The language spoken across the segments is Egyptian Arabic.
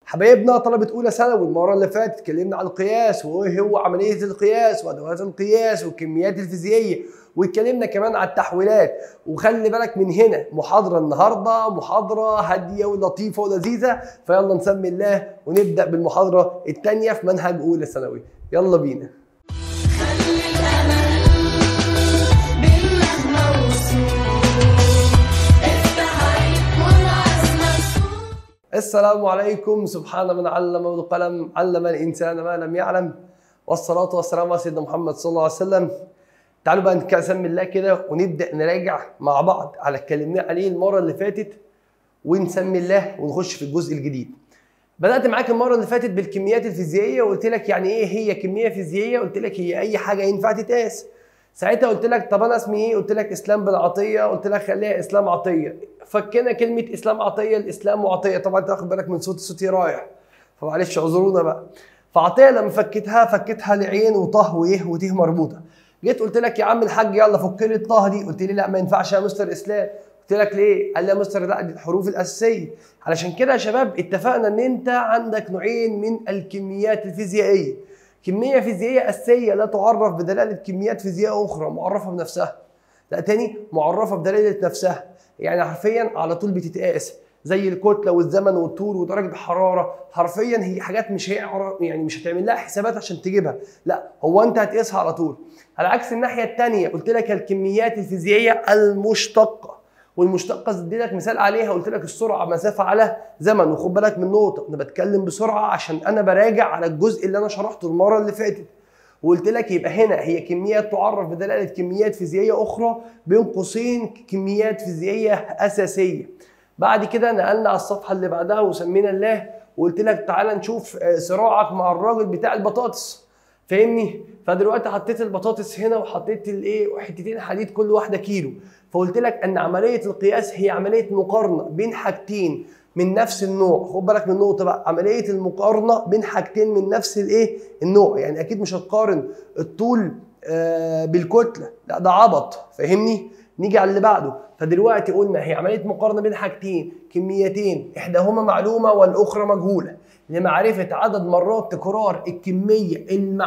حبايبنا طلبة أولى ثانوي المرة اللي فاتت اتكلمنا عن القياس وإيه هو عملية القياس وأدوات القياس والكميات الفيزيائية واتكلمنا كمان عن التحويلات وخلي بالك من هنا محاضرة النهاردة محاضرة هادية ولطيفة ولذيذة فيلا نسمي الله ونبدأ بالمحاضرة الثانية في منهج أولى ثانوي يلا بينا خلي الأمل بالمهما وصول افتح عين والعزم مفتوح السلام عليكم سبحان من علم بالقلم علم الانسان ما لم يعلم والصلاه والسلام على سيدنا محمد صلى الله عليه وسلم تعالوا بقى نسمي الله كده ونبدا نراجع مع بعض على اللي اتكلمنا عليه المره اللي فاتت ونسمي الله ونخش في الجزء الجديد بدات معاك المره اللي فاتت بالكميات الفيزيائيه وقلت لك يعني ايه هي كميه فيزيائيه قلت لك هي اي حاجه ينفع تتقاس ساعتها قلت لك طب انا اسمي ايه قلت لك اسلام بالعطيه قلت لك خليها اسلام عطيه فكنا كلمه اسلام عطيه الاسلام وعطيه طبعا انت واخد بالك من صوت صوتي رايح فمعلش اعذرونا بقى فعطيه لما فكتها فكتها لعين وطه وايه وته مربوطه جيت قلت لك يا عم الحاج يلا فك لي الطه دي قلت لي لا ما ينفعش يا مستر اسلام قلت لك ليه؟ قال لي يا مستر لا دي الحروف الاساسيه علشان كده يا شباب اتفقنا ان انت عندك نوعين من الكميات الفيزيائيه كميه فيزيائيه اساسيه لا تعرف بدلاله كميات فيزيائيه اخرى معرفه بنفسها لا تاني معرفه بدلاله نفسها يعني حرفيا على طول بتتقاس زي الكتله والزمن والطول ودرجه الحراره حرفيا هي حاجات مش هي يعني مش هتعمل لها حسابات عشان تجيبها لا هو انت هتقيسها على طول على عكس الناحيه الثانيه قلت لك الكميات الفيزيائيه المشتقه والمشتقه اديتك مثال عليها قلت لك السرعه مسافه على زمن وخد بالك من نقطه انا بتكلم بسرعه عشان انا براجع على الجزء اللي انا شرحته المره اللي فاتت وقلت لك يبقى هنا هي كميات تعرف بدلاله كميات فيزيائيه اخرى بين قوسين كميات فيزيائيه اساسيه بعد كده نقلنا على الصفحه اللي بعدها وسمينا الله وقلت لك تعالى نشوف آه، صراعك مع الراجل بتاع البطاطس فاهمني فدلوقتي حطيت البطاطس هنا وحطيت الايه حتتين حديد كل واحده كيلو فقلت لك ان عمليه القياس هي عمليه مقارنه بين حاجتين من نفس النوع خد بالك من النقطه بقى عمليه المقارنه بين حاجتين من نفس الايه النوع يعني اكيد مش هتقارن الطول آه بالكتله لا ده عبط فاهمني نيجي على اللي بعده فدلوقتي قلنا هي عمليه مقارنه بين حاجتين كميتين احداهما معلومه والاخرى مجهوله لمعرفه عدد مرات تكرار الكميه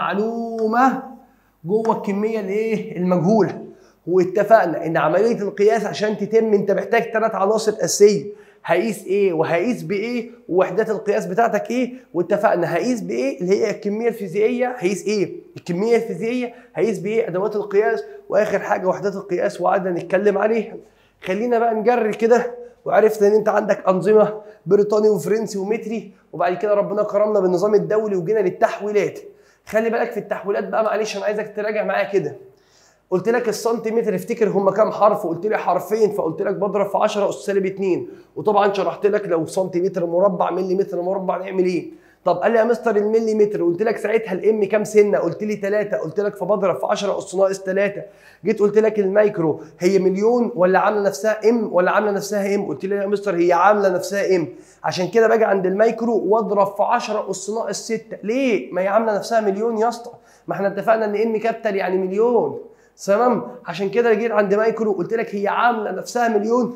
المعلومه جوه الكميه الايه المجهوله واتفقنا ان عمليه القياس عشان تتم انت محتاج ثلاث عناصر اساسيه هقيس ايه وهقيس بايه ووحدات القياس بتاعتك ايه واتفقنا هقيس بايه اللي هي الكميه الفيزيائيه هقيس ايه الكميه الفيزيائيه هقيس بايه ادوات القياس واخر حاجه وحدات القياس وقعدنا نتكلم عليها خلينا بقى نجري كده وعرفنا ان انت عندك انظمه بريطاني وفرنسي ومتري وبعد كده ربنا كرمنا بالنظام الدولي وجينا للتحويلات خلي بالك في التحويلات بقى معلش انا عايزك تراجع معايا كده قلت لك السنتيمتر افتكر هم كام حرف وقلت لي حرفين فقلت لك بضرب في 10 اس سالب 2 وطبعا شرحت لك لو سنتيمتر مربع مليمتر مربع نعمل ايه طب قال لي يا مستر المليمتر قلت لك ساعتها الام كام سنه قلت لي 3 قلت لك فبضرب في 10 اس ناقص 3 جيت قلت لك المايكرو هي مليون ولا عامله نفسها ام ولا عامله نفسها ام قلت لي يا مستر هي عامله نفسها ام عشان كده باجي عند المايكرو واضرب في 10 اس ناقص 6 ليه ما هي عامله نفسها مليون يا اسطى ما احنا اتفقنا ان ام كابيتال يعني مليون تمام عشان كده جيت عند مايكرو قلت لك هي عامله نفسها مليون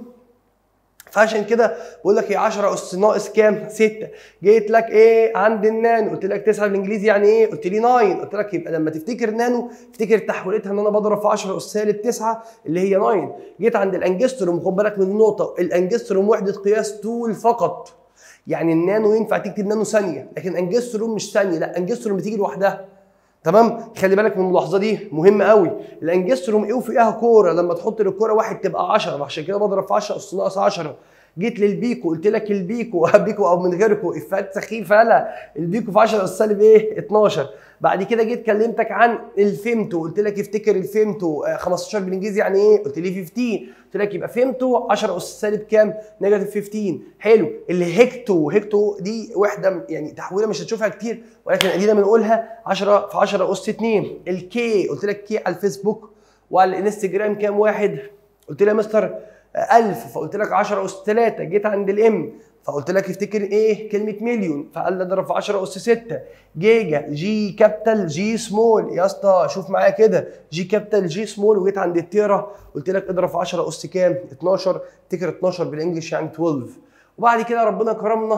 فعشان كده بقول لك هي 10 اس ناقص كام؟ 6 جيت لك ايه عند النانو قلت لك 9 بالانجليزي يعني ايه؟ قلت لي 9 قلت لك يبقى لما تفتكر نانو افتكر تحويلتها ان انا بضرب في 10 اس سالب 9 اللي هي 9 جيت عند الانجستروم خد بالك من النقطه الانجستروم وحده قياس طول فقط يعني النانو ينفع تكتب نانو ثانيه لكن انجستروم مش ثانيه لا انجستروم بتيجي لوحدها تمام خلي بالك من الملاحظه دي مهمه قوي الانجستروم ايه وفيها كوره لما تحط للكوره واحد تبقى 10 عشان كده بضرب في 10 اس ناقص 10 جيت للبيكو قلت لك البيكو بيكو او من غيركو افات سخيفه لا البيكو في 10 اس سالب ايه 12 بعد كده جيت كلمتك عن الفيمتو قلت لك افتكر الفيمتو آه، 15 بالانجليزي يعني ايه قلت لي 15 قلت لك يبقى فيمتو 10 اس سالب كام نيجاتيف 15 حلو اللي هيكتو هيكتو دي وحده يعني تحويله مش هتشوفها كتير ولكن ادينا بنقولها 10 في 10 اس 2 الكي قلت لك كي على الفيسبوك وعلى الانستجرام كام واحد قلت لي يا مستر 1000 فقلت لك 10 اس 3 جيت عند الام فقلت لك افتكر ايه كلمه مليون فقال لي اضرب في 10 اس 6 جيجا جي كابيتال جي سمول يا اسطى شوف معايا كده جي كابيتال جي سمول وجيت عند التيرا قلت لك اضرب في 10 اس كام 12 افتكر 12 بالانجلش يعني 12 وبعد كده ربنا كرمنا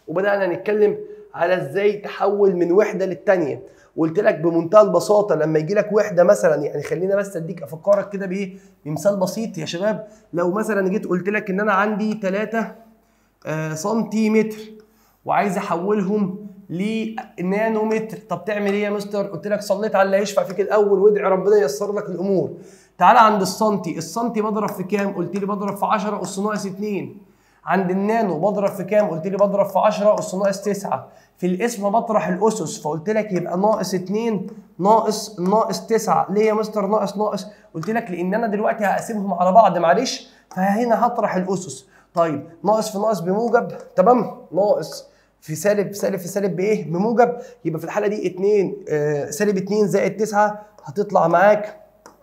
وبدانا نتكلم على ازاي تحول من وحده للتانيه وقلت لك بمنتهى البساطه لما يجي لك وحده مثلا يعني خلينا بس اديك افكرك كده بايه بمثال بسيط يا شباب لو مثلا جيت قلت لك ان انا عندي 3 آه، سنتيمتر وعايز احولهم لنانومتر طب تعمل ايه يا مستر قلت لك صليت على اللي هيشفع فيك الاول وادعي ربنا ييسر لك الامور تعالى عند السنتي السنتي بضرب في كام قلت لي بضرب في 10 اس ناقص 2 عند النانو بضرب في كام قلت لي بضرب في 10 اس ناقص 9 في الاسم بطرح الاسس فقلت لك يبقى ناقص 2 ناقص ناقص 9 ليه يا مستر ناقص ناقص قلت لك لان انا دلوقتي هقسمهم على بعض معلش فهنا هطرح الاسس طيب ناقص في ناقص بموجب تمام ناقص في سالب سالب في سالب بايه بموجب يبقى في الحاله دي 2 آه سالب 2 زائد 9 هتطلع معاك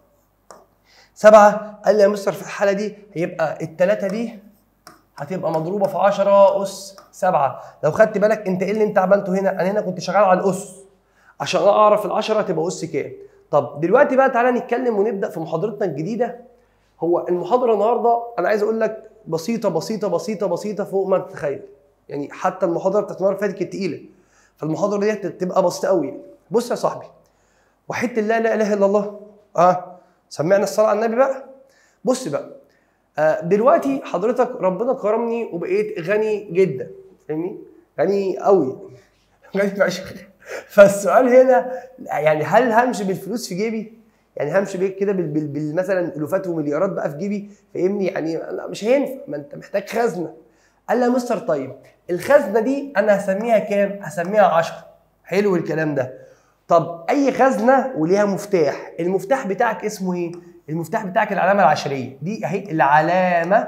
7 قال لي يا مستر في الحاله دي هيبقى الثلاثه دي هتبقى مضروبه في 10 اس 7 لو خدت بالك انت ايه اللي انت عملته هنا انا هنا كنت شغال على الاس عشان اعرف ال10 تبقى اس كام طب دلوقتي بقى تعالى نتكلم ونبدا في محاضرتنا الجديده هو المحاضره النهارده انا عايز اقول لك بسيطه بسيطه بسيطه بسيطه فوق ما تتخيل يعني حتى المحاضره بتاعت المره اللي فاتت كانت تقيله فالمحاضره دي تبقى بسيطه قوي بص يا صاحبي وحيد الله لا اله الا الله اه سمعنا الصلاه على النبي بقى بص بقى آه دلوقتي حضرتك ربنا كرمني وبقيت غني جدا فاهمني غني قوي غني فشخ فالسؤال هنا يعني هل همشي بالفلوس في جيبي يعني همشي بيه كده بال- بال- بال- مثلا الوفات ومليارات بقى في جيبي فاهمني يعني لا مش هينفع ما انت محتاج خزنه قال لي يا مستر طيب الخزنه دي انا هسميها كام؟ هسميها 10 حلو الكلام ده طب اي خزنه وليها مفتاح المفتاح بتاعك اسمه ايه؟ المفتاح بتاعك العلامه العشريه دي اهي العلامه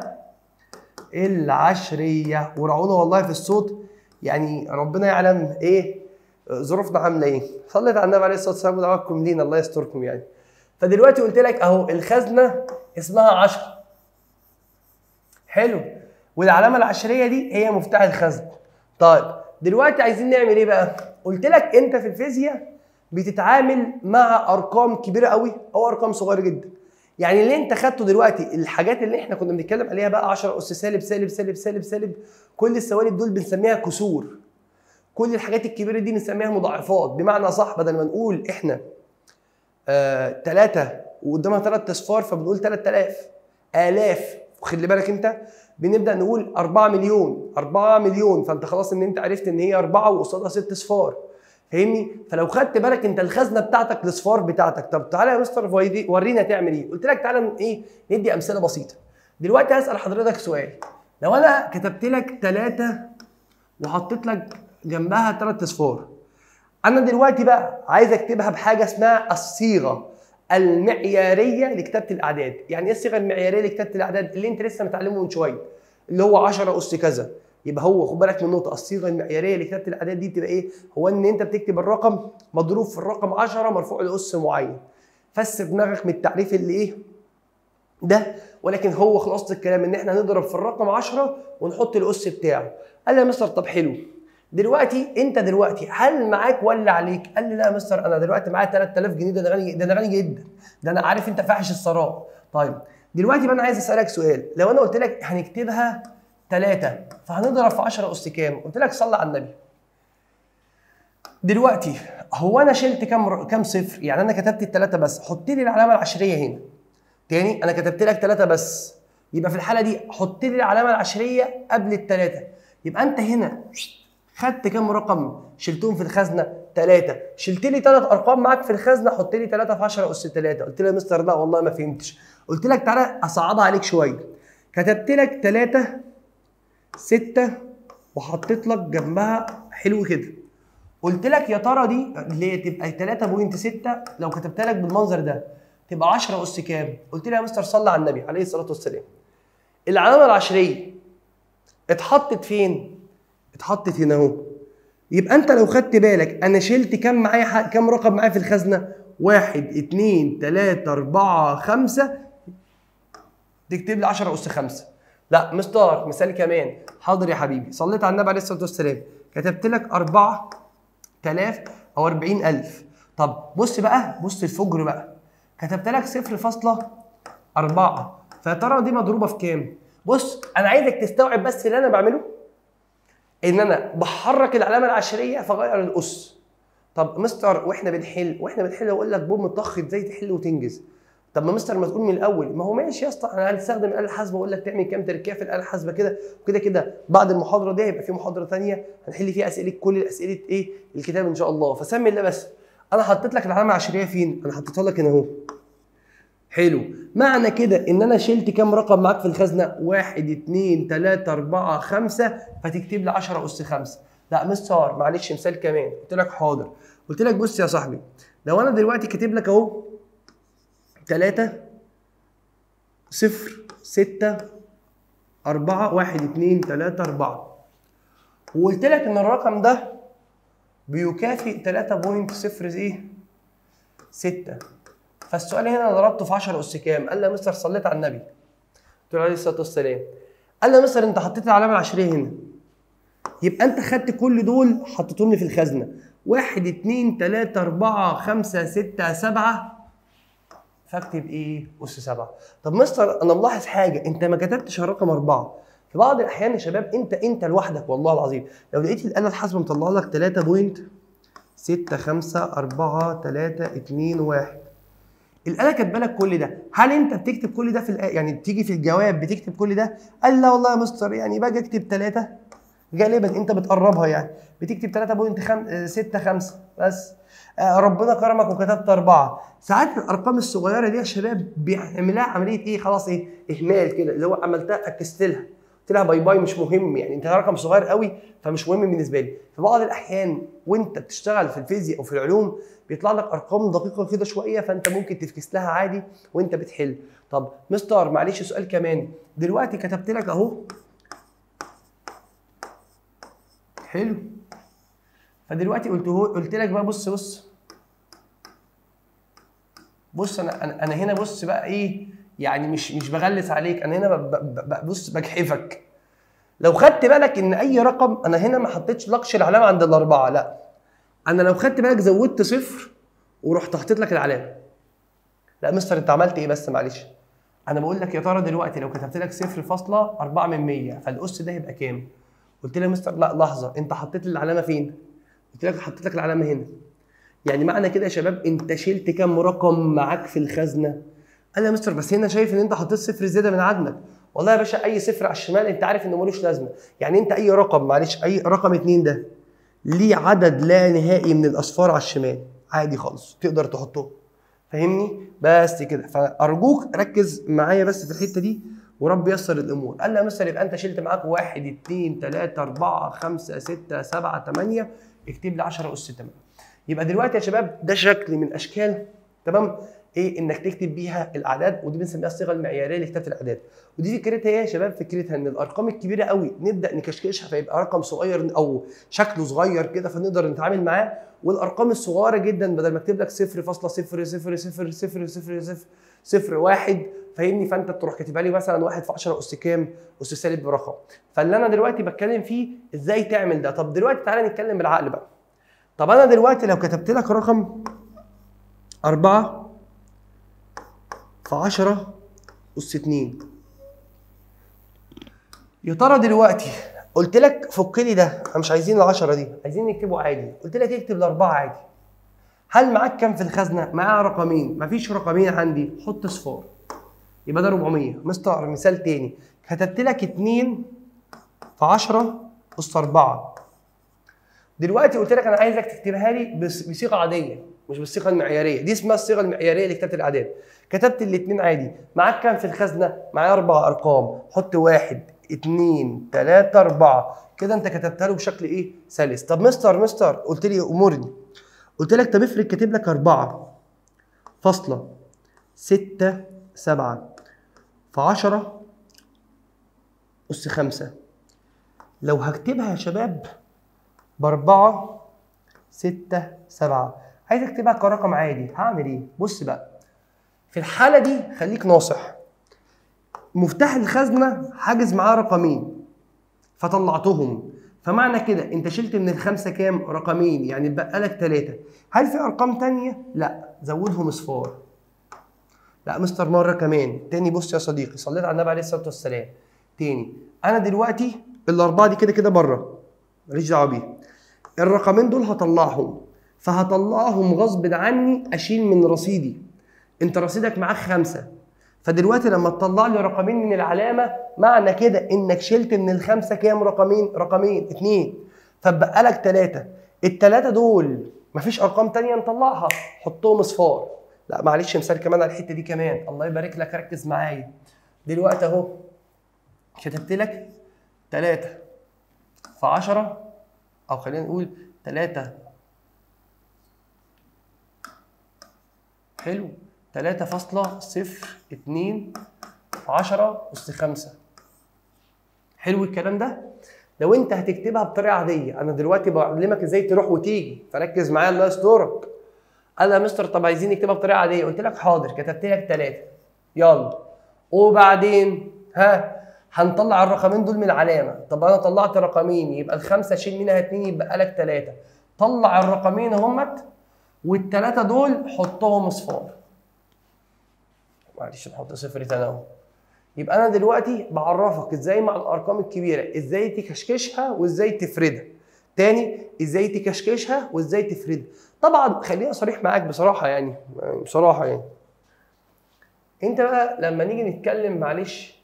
العشريه وراعونا والله في الصوت يعني ربنا يعلم ايه ظروفنا عامله ايه صليت على النبي عليه الصلاه والسلام ودعواكم لينا الله يستركم يعني فدلوقتي قلت لك اهو الخزنه اسمها 10 حلو والعلامه العشريه دي هي مفتاح الخزن طيب دلوقتي عايزين نعمل ايه بقى قلت لك انت في الفيزياء بتتعامل مع ارقام كبيره قوي او ارقام صغيره جدا يعني اللي انت خدته دلوقتي الحاجات اللي احنا كنا بنتكلم عليها بقى 10 اس سالب سالب سالب سالب سالب كل السوالب دول بنسميها كسور كل الحاجات الكبيره دي بنسميها مضاعفات بمعنى صح بدل ما نقول احنا آه، ثلاثة وقدامها ثلاث اصفار فبنقول 3000 آلاف وخلي بالك انت بنبدا نقول 4 مليون 4 مليون فانت خلاص ان انت عرفت ان هي أربعة وقصادها ست اصفار فاهمني فلو خدت بالك انت الخزنه بتاعتك الاصفار بتاعتك طب تعالى يا مستر فايدي ورينا تعمل ايه قلت لك تعالى ن- ايه ندي امثله بسيطه دلوقتي هسال حضرتك سؤال لو انا كتبت لك ثلاثة وحطيت لك جنبها ثلاث اصفار انا دلوقتي بقى عايز اكتبها بحاجه اسمها الصيغه المعياريه لكتابه الاعداد يعني ايه الصيغه المعياريه لكتابه الاعداد اللي انت لسه متعلمه من شويه اللي هو 10 اس كذا يبقى هو خد بالك من النقطه الصيغه المعياريه لكتابه الاعداد دي بتبقى ايه هو ان انت بتكتب الرقم مضروب في الرقم 10 مرفوع لاس معين فسر دماغك من التعريف اللي ايه ده ولكن هو خلاصه الكلام ان احنا هنضرب في الرقم 10 ونحط الاس بتاعه قال لي يا مستر طب حلو دلوقتي انت دلوقتي هل معاك ولا عليك؟ قال لي لا يا مستر انا دلوقتي معايا 3000 جنيه ده انا غني ده انا غني جدا ده انا عارف انت فاحش الثراء طيب دلوقتي بقى انا عايز اسالك سؤال لو انا قلت لك هنكتبها 3 فهنضرب في 10 اس كام؟ قلت لك صلي على النبي دلوقتي هو انا شلت كام كام صفر؟ يعني انا كتبت الثلاثه بس حط لي العلامه العشريه هنا تاني انا كتبت لك ثلاثه بس يبقى في الحاله دي حط لي العلامه العشريه قبل الثلاثه يبقى انت هنا خدت كام رقم شلتهم في الخزنه ثلاثه شلت لي ثلاث ارقام معاك في الخزنه حط لي 3 في 10 اس 3 قلت له يا مستر لا والله ما فهمتش قلت لك تعالى اصعبها عليك شويه كتبت لك 3 6 وحطيت لك جنبها حلو كده قلت لك يا ترى دي اللي هي تبقى 3.6 لو كتبتها لك بالمنظر ده تبقى 10 اس كام؟ قلت لي يا مستر صلى على النبي عليه الصلاه والسلام. العلامه العشريه اتحطت فين؟ اتحطت هنا اهو. يبقى انت لو خدت بالك انا شلت كام معايا ح- كام رقم معايا في الخزنه؟ واحد اتنين تلاته اربعه خمسه تكتب لي 10 اس 5 لا مستر مثال كمان حاضر يا حبيبي صليت على النبي عليه الصلاه والسلام كتبت لك 4000 او 40000 طب بص بقى بص الفجر بقى كتبت لك 0.4 فيا ترى دي مضروبه في كام؟ بص انا عايزك تستوعب بس اللي انا بعمله ان انا بحرك العلامه العشريه فغير الاس طب مستر واحنا بنحل واحنا بنحل اقول لك بوم طخ ازاي تحل وتنجز طب ما مستر ما تقول من الاول ما هو ماشي يا اسطى انا هنستخدم الاله الحاسبه واقول لك تعمل كام تركيبه في الاله الحاسبه كده وكده كده بعد المحاضره دي هيبقى في محاضره ثانيه هنحل فيها اسئله كل الاسئله ايه الكتاب ان شاء الله فسمي الله بس انا حطيت لك العلامه العشريه فين انا حطيتها لك هنا اهو حلو معنى كده ان انا شلت كام رقم معاك في الخزنه واحد اتنين تلاته اربعه خمسه فتكتب لي 10 اس خمسه لا مستر معلش مثال كمان قلت لك حاضر قلت لك بص يا صاحبي لو انا دلوقتي كاتب لك اهو تلاتة صفر ستة أربعة واحد اتنين تلاتة أربعة وقلت لك إن الرقم ده بيكافئ تلاتة بوينت صفر إيه؟ ستة فالسؤال هنا أنا ضربته في 10 أس كام؟ قال لي يا مستر صليت على النبي قلت له عليه الصلاة والسلام قال لي يا مستر أنت حطيت العلامة العشرية هنا يبقى أنت خدت كل دول حطيتهم لي في الخزنة واحد اتنين تلاتة أربعة خمسة ستة سبعة فاكتب ايه؟ اس سبعه. طب مستر انا ملاحظ حاجه انت ما كتبتش الرقم اربعه. في بعض الاحيان يا شباب انت انت لوحدك والله العظيم لو لقيت الاله الحاسبه مطلعه لك 3 بوينت 6 5 4 3 2 1 الاله كاتبه لك كل ده هل انت بتكتب كل ده في الآ... يعني بتيجي في الجواب بتكتب كل ده قال لا والله يا مستر يعني باجي اكتب 3 غالبا انت بتقربها يعني بتكتب 3.6 بس آه، ربنا كرمك وكتبت أربعة ساعات الأرقام الصغيرة دي يا شباب بيعملها عملية إيه خلاص إيه إهمال كده اللي هو عملتها أكست لها قلت لها باي باي مش مهم يعني انت رقم صغير قوي فمش مهم بالنسبه لي في بعض الاحيان وانت بتشتغل في الفيزياء او في العلوم بيطلع لك ارقام دقيقه كده شويه فانت ممكن تفكس لها عادي وانت بتحل طب مستر معلش سؤال كمان دلوقتي كتبت لك اهو حلو فدلوقتي قلت هو قلت لك بقى بص بص بص انا انا, أنا هنا بص بقى ايه يعني مش مش بغلس عليك انا هنا ب- ب- ب- بص بجحفك لو خدت بالك ان اي رقم انا هنا ما حطيتش لقش العلامه عند الاربعه لا انا لو خدت بالك زودت صفر ورحت حطيت لك العلامه لا مستر انت عملت ايه بس معلش انا بقول لك يا ترى دلوقتي لو كتبت لك 0.4 من 100 فالاس ده هيبقى كام قلت لي يا مستر لا لحظه انت حطيت لي العلامه فين قلت لك حطيت لك العلامه هنا يعني معنى كده يا شباب انت شلت كام رقم معاك في الخزنه قال لي يا مستر بس هنا شايف ان انت حطيت صفر زياده من عدمك والله يا باشا اي صفر على الشمال انت عارف انه ملوش لازمه يعني انت اي رقم معلش اي رقم اتنين ده ليه عدد لا نهائي من الاصفار على الشمال عادي خالص تقدر تحطه فاهمني بس كده فارجوك ركز معايا بس في الحته دي ورب يسر الامور قال لي يا مستر يبقى انت شلت معاك واحد اتنين تلاته اربعه خمسه سته سبعه تمانيه اكتب لي 10 اس 8 يبقى دلوقتي يا شباب ده شكل من اشكال تمام ايه انك تكتب بيها الاعداد ودي بنسميها الصيغه المعياريه لكتابه الاعداد ودي فكرتها ايه يا شباب فكرتها ان الارقام الكبيره قوي نبدا نكشكشها فيبقى رقم صغير او شكله صغير كده فنقدر نتعامل معاه والارقام الصغيره جدا بدل ما اكتب لك 0.0000001 فاهمني فانت تروح كاتبها لي مثلا 1 في 10 اس كام اس سالب برقم فاللي انا دلوقتي بتكلم فيه ازاي تعمل ده طب دلوقتي تعالى نتكلم بالعقل بقى طب انا دلوقتي لو كتبت لك رقم 4 في 10 أس 2 يا ترى دلوقتي قلت لك فك لي ده احنا مش عايزين ال 10 دي عايزين نكتبه عادي قلت لك اكتب الاربعه عادي هل معاك كام في الخزنه؟ معايا رقمين مفيش رقمين عندي حط صفار يبقى ده 400 مستر مثال تاني كتبت لك 2 في 10 أس 4 دلوقتي قلت لك انا عايزك تكتبها لي بس- بصيغه عاديه مش بالصيغه المعياريه دي اسمها الصيغه المعياريه لكتابه الاعداد كتبت الاثنين عادي معاك كام في الخزنه معايا اربع ارقام حط واحد اتنين تلاته اربعه كده انت كتبتها له بشكل ايه سلس طب مستر مستر قلت لي امورني قلت لك طب افرض كاتب لك اربعه فاصله ستة سبعة في عشرة أس خمسة لو هكتبها يا شباب بأربعة ستة سبعة عايز اكتبها كرقم عادي هعمل ايه؟ بص بقى في الحالة دي خليك ناصح مفتاح الخزنة حاجز معاه رقمين فطلعتهم فمعنى كده انت شلت من الخمسة كام رقمين يعني اتبقى لك ثلاثة هل في ارقام تانية؟ لا زودهم اصفار لا مستر مرة كمان تاني بص يا صديقي صليت على النبي عليه الصلاة والسلام تاني انا دلوقتي الاربعة دي كده كده بره ماليش دعوه بيه الرقمين دول هطلعهم فهطلعهم غصب عني اشيل من رصيدي انت رصيدك معاك خمسه فدلوقتي لما تطلع لي رقمين من العلامه معنى كده انك شلت من الخمسه كام رقمين رقمين اتنين فبقى لك ثلاثه الثلاثه دول مفيش ارقام تانية نطلعها حطهم اصفار لا معلش مثال كمان على الحته دي كمان الله يبارك لك ركز معايا دلوقتي اهو كتبت لك 3 في 10 او خلينا نقول 3 حلو 3.02 في 10 أس 5 حلو الكلام ده لو انت هتكتبها بطريقه عاديه انا دلوقتي بعلمك ازاي تروح وتيجي فركز معايا الله يسترك قال يا مستر طب عايزين نكتبها بطريقه عاديه قلت لك حاضر كتبت لك ثلاثه يلا وبعدين ها هنطلع الرقمين دول من العلامه طب انا طلعت رقمين يبقى الخمسه شيل منها اتنين يبقى لك ثلاثه طلع الرقمين اهمت والثلاثه دول حطهم اصفار معلش نحط صفر تاني اهو يبقى انا دلوقتي بعرفك ازاي مع الارقام الكبيره ازاي تكشكشها وازاي تفردها تاني ازاي تكشكشها وازاي تفردها طبعا خليني صريح معاك بصراحه يعني يعني بصراحه يعني انت بقى لما نيجي نتكلم معلش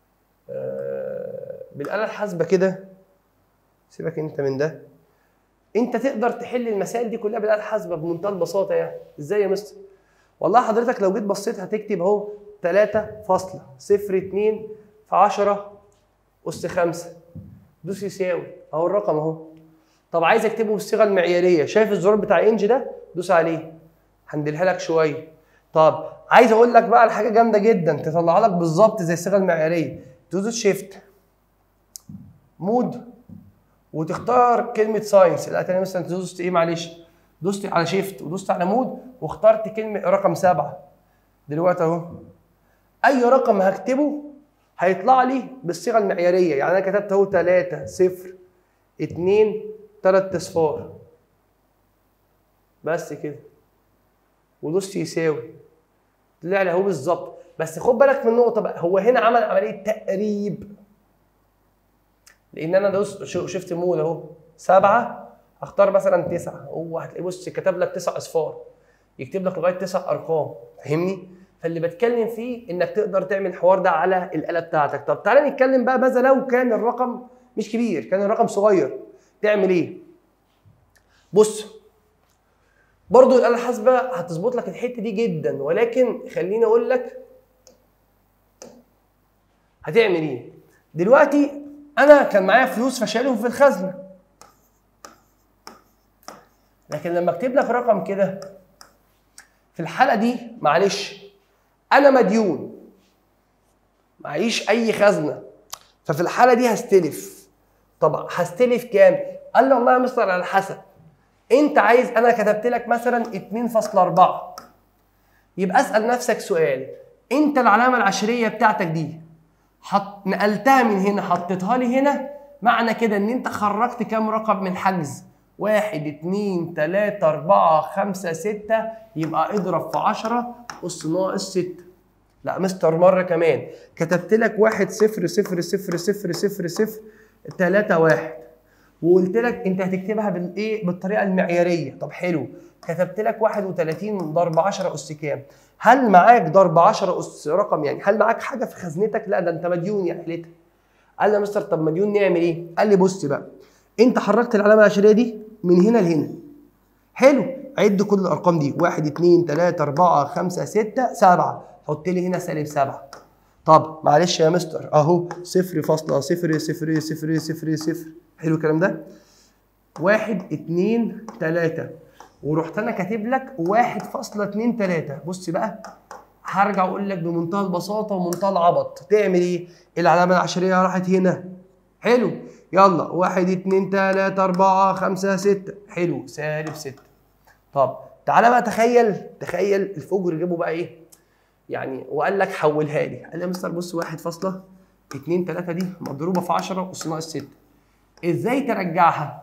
آه، بالاله الحاسبه كده سيبك انت من ده انت تقدر تحل المسائل دي كلها بالاله الحاسبه بمنتهى البساطه يعني ازاي يا مستر والله حضرتك لو جيت بصيت هتكتب اهو 3.02 في 10 اس 5 دوس يساوي اهو الرقم اهو طب عايز اكتبه بالصيغه المعياريه شايف الزرار بتاع انج ده دوس عليه هنديلها لك شويه طب عايز اقول لك بقى على حاجه جامده جدا تطلعها لك بالظبط زي الصيغه المعياريه تدوس شيفت مود وتختار كلمه ساينس لا تاني مثلا تدوس ايه معلش دوست على شيفت ودوست على مود واخترت كلمه رقم سبعه دلوقتي اهو اي رقم هكتبه هيطلع لي بالصيغه المعياريه يعني انا كتبت اهو 3 0 2 3 اصفار بس كده ودوست يساوي طلع لي اهو بالظبط بس خد بالك من نقطه بقى هو هنا عمل عمليه تقريب لان انا دوست شو- شفت مود اهو سبعه اختار مثلا تسعه هو هتلاقيه بص كتب لك تسع اصفار يكتب لك لغايه تسع ارقام فاهمني؟ فاللي بتكلم فيه انك تقدر تعمل الحوار ده على الاله بتاعتك طب تعالى نتكلم بقى ماذا لو كان الرقم مش كبير كان الرقم صغير تعمل ايه؟ بص برضو الاله الحاسبه هتظبط لك الحته دي جدا ولكن خليني اقول لك هتعمل ايه دلوقتي انا كان معايا فلوس فشالهم في الخزنه لكن لما اكتب لك رقم كده في الحاله دي معلش انا مديون معيش اي خزنه ففي الحاله دي هستلف طب هستلف كام قال لي والله يا مستر على حسب انت عايز انا كتبت لك مثلا 2.4 يبقى اسال نفسك سؤال انت العلامه العشريه بتاعتك دي حط نقلتها من هنا حطيتها لي هنا معنى كده ان انت خرجت كام رقم من حجز واحد اتنين تلاتة اربعة خمسة ستة يبقى اضرب في عشرة اس ناقص ستة لا مستر مرة كمان كتبت لك واحد صفر صفر صفر صفر صفر صفر تلاتة واحد وقلت لك انت هتكتبها بالايه بالطريقه المعياريه طب حلو كتبت لك 31 ضرب 10 اس كام هل معاك ضرب 10 اس رقم يعني هل معاك حاجه في خزنتك لا ده انت مديون يا حلتها قال لي يا مستر طب مديون نعمل ايه قال لي بص بقى انت حركت العلامه العشريه دي من هنا لهنا حلو عد كل الارقام دي 1 2 3 4 5 6 7 حط لي هنا سالب 7 طب معلش يا مستر اهو 0.000000 حلو الكلام ده واحد اتنين تلاتة ورحت انا كاتب لك واحد فاصلة اتنين تلاتة بص بقى هرجع اقول لك بمنتهى البساطة ومنتهى العبط تعمل ايه العلامة العشرية راحت هنا حلو يلا واحد اتنين تلاتة اربعة خمسة ستة حلو سالب ستة طب تعالى بقى تخيل تخيل الفجر جابوا بقى ايه يعني وقال لك حولها لي قال لي يا مستر بص واحد فاصلة اتنين تلاتة دي مضروبة في عشرة أس ناقص ستة ازاي ترجعها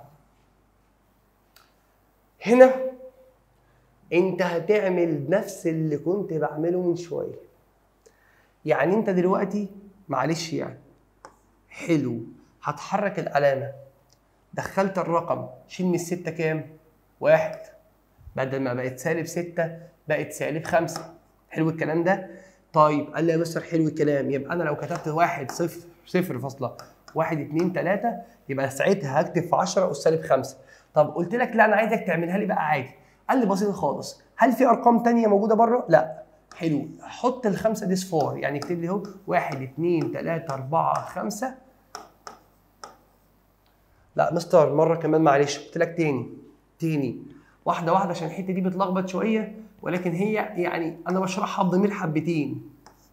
هنا انت هتعمل نفس اللي كنت بعمله من شويه يعني انت دلوقتي معلش يعني حلو هتحرك العلامه دخلت الرقم شيل من الستة كام؟ واحد بدل ما بقت سالب ستة بقت سالب خمسة حلو الكلام ده؟ طيب قال لي يا مستر حلو الكلام يبقى أنا لو كتبت واحد صفر صفر فاصلة واحد اتنين تلاتة يبقى ساعتها هكتب في 10 أس سالب خمسة طب قلت لك لا أنا عايزك تعملها لي بقى عادي قال لي بسيط خالص هل في أرقام تانية موجودة بره؟ لا حلو حط الخمسة دي صفار يعني اكتب لي اهو واحد اتنين تلاتة أربعة خمسة لا مستر مره كمان معلش قلت لك تاني تاني واحده واحده عشان الحته دي بتلخبط شويه ولكن هي يعني انا بشرحها بضمير حبتين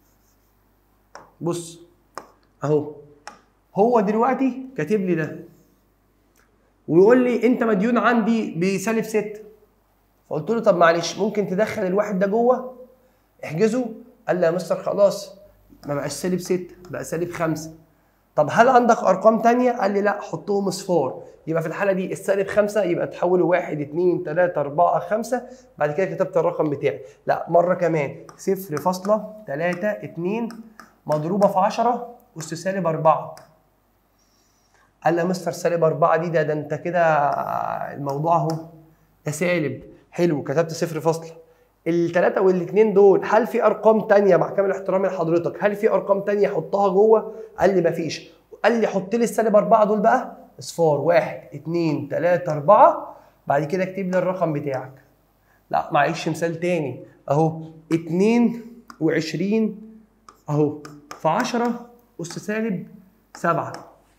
بص اهو هو دلوقتي كاتب لي ده ويقول لي انت مديون عندي بسالب 6 فقلت له طب معلش ممكن تدخل الواحد ده جوه احجزه قال لي يا مستر خلاص ما بقاش سالب 6 بقى سالب 5 طب هل عندك ارقام تانية؟ قال لي لا حطهم اصفار يبقى في الحاله دي السالب خمسه يبقى تحوله واحد اثنين ثلاثه اربعه خمسه بعد كده كتبت الرقم بتاعي لا مره كمان صفر فاصله ثلاثه اتنين مضروبه في 10 اس سالب اربعه قال لي يا مستر سالب اربعه دي ده ده انت كده الموضوع اهو ده سالب حلو كتبت صفر فاصله الثلاثة والاثنين دول هل في ارقام تانية مع كامل احترامي لحضرتك هل في ارقام تانية احطها جوه؟ قال لي مفيش قال لي حط لي السالب اربعة دول بقى اصفار واحد اثنين ثلاثة اربعة بعد كده اكتب لي الرقم بتاعك لا معلش مثال تاني اهو 22 اهو في 10 اس سالب 7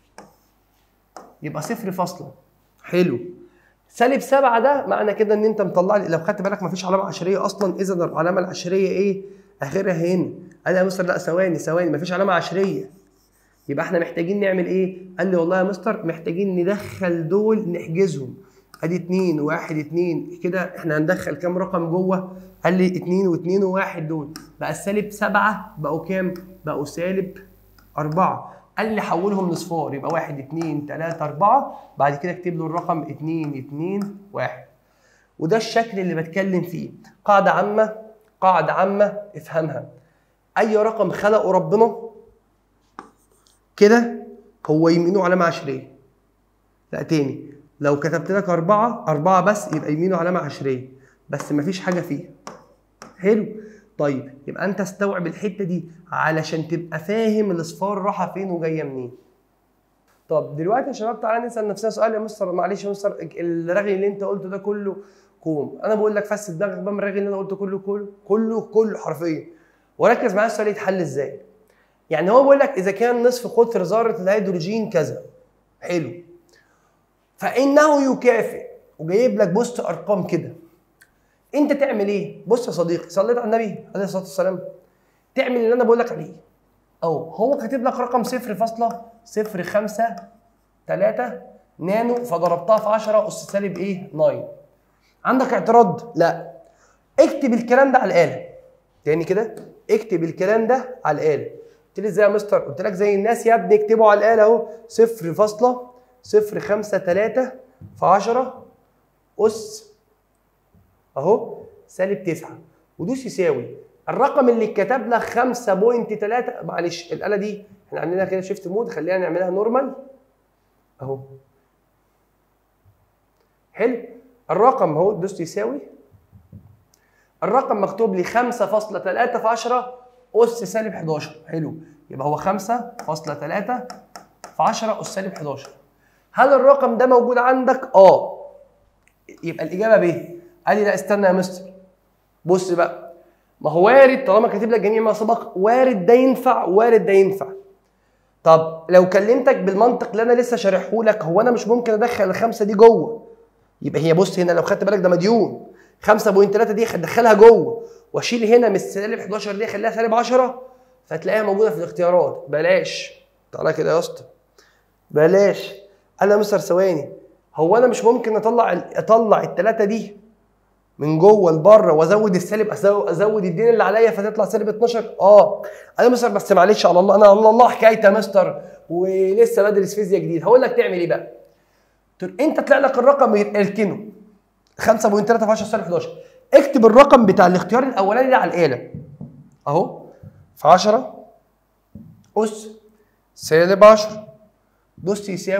يبقى صفر فاصلة حلو سالب سبعة ده معنى كده ان انت مطلع لي لو خدت بالك مفيش علامه عشريه اصلا اذا العلامه العشريه ايه؟ اخرها هنا قال لي يا مستر لا ثواني ثواني مفيش علامه عشريه يبقى احنا محتاجين نعمل ايه؟ قال لي والله يا مستر محتاجين ندخل دول نحجزهم ادي اتنين واحد اتنين كده احنا هندخل كام رقم جوه؟ قال لي اتنين واتنين وواحد دول بقى السالب سبعة بقوا كام؟ بقوا سالب أربعة قال لي حولهم لصفار يبقى واحد اتنين تلاتة أربعة بعد كده اكتب له الرقم اتنين اتنين واحد وده الشكل اللي بتكلم فيه قاعدة عامة قاعدة عامة افهمها أي رقم خلقه ربنا كده هو يمينه علامة عشرية لا تاني لو كتبت لك أربعة أربعة بس يبقى يمينه علامة عشرية بس مفيش حاجة فيها حلو طيب يبقى انت استوعب الحته دي علشان تبقى فاهم الاصفار رايحه فين وجايه منين طب دلوقتي يا شباب تعالى نسال نفسنا سؤال يا مستر معلش يا مستر الرغي اللي انت قلته ده كله كوم انا بقول لك فس دماغك بقى من الرغي اللي انا قلته كله كله كله كله حرفيا وركز معايا السؤال يتحل ازاي يعني هو بيقول لك اذا كان نصف قطر ذره الهيدروجين كذا حلو فانه يكافئ وجايب لك بوست ارقام كده انت تعمل ايه؟ بص يا صديقي صليت على النبي عليه الصلاه والسلام تعمل اللي انا بقول لك عليه او هو كاتب لك رقم 0.053 نانو فضربتها في 10 اس سالب ايه؟ 9 عندك اعتراض؟ لا اكتب الكلام ده على الاله تاني كده اكتب الكلام ده على الاله قلت لي ازاي يا مستر؟ قلت لك زي الناس يا ابني اكتبوا على الاله اهو 0.053 في 10 اس اهو سالب 9 ودوس يساوي الرقم اللي اتكتب لك 5.3 معلش الاله دي احنا عندنا كده شيفت مود خلينا نعملها نورمال اهو حلو الرقم اهو دوست يساوي الرقم مكتوب لي 5.3 في 10 اس سالب 11 حلو يبقى هو 5.3 في 10 اس سالب 11 هل الرقم ده موجود عندك؟ اه يبقى الاجابه ب قال لي لا استنى يا مستر بص بقى ما هو وارد طالما كاتب لك جميع ما سبق وارد ده ينفع وارد ده ينفع طب لو كلمتك بالمنطق اللي انا لسه شارحه لك هو انا مش ممكن ادخل الخمسه دي جوه يبقى هي بص هنا لو خدت بالك ده مديون 5.3 دي هتدخلها جوه واشيل هنا من السالب 11 دي اخليها سالب 10 فتلاقيها موجوده في الاختيارات بلاش تعالى كده يا اسطى بلاش انا يا مستر ثواني هو انا مش ممكن اطلع اطلع الثلاثه دي من جوه لبره وازود السالب أزو- ازود الدين اللي عليا فتطلع سالب 12 اه انا مستر بس معلش على الله انا على الله حكايتي يا مستر ولسه بدرس فيزياء جديد هقول لك تعمل ايه بقى تقول انت طلع لك الرقم اركنه 5.3 في 10 سالب 11 اكتب الرقم بتاع الاختيار الاولاني ده على الاله اهو في 10 اس سالب 10 بص يساوي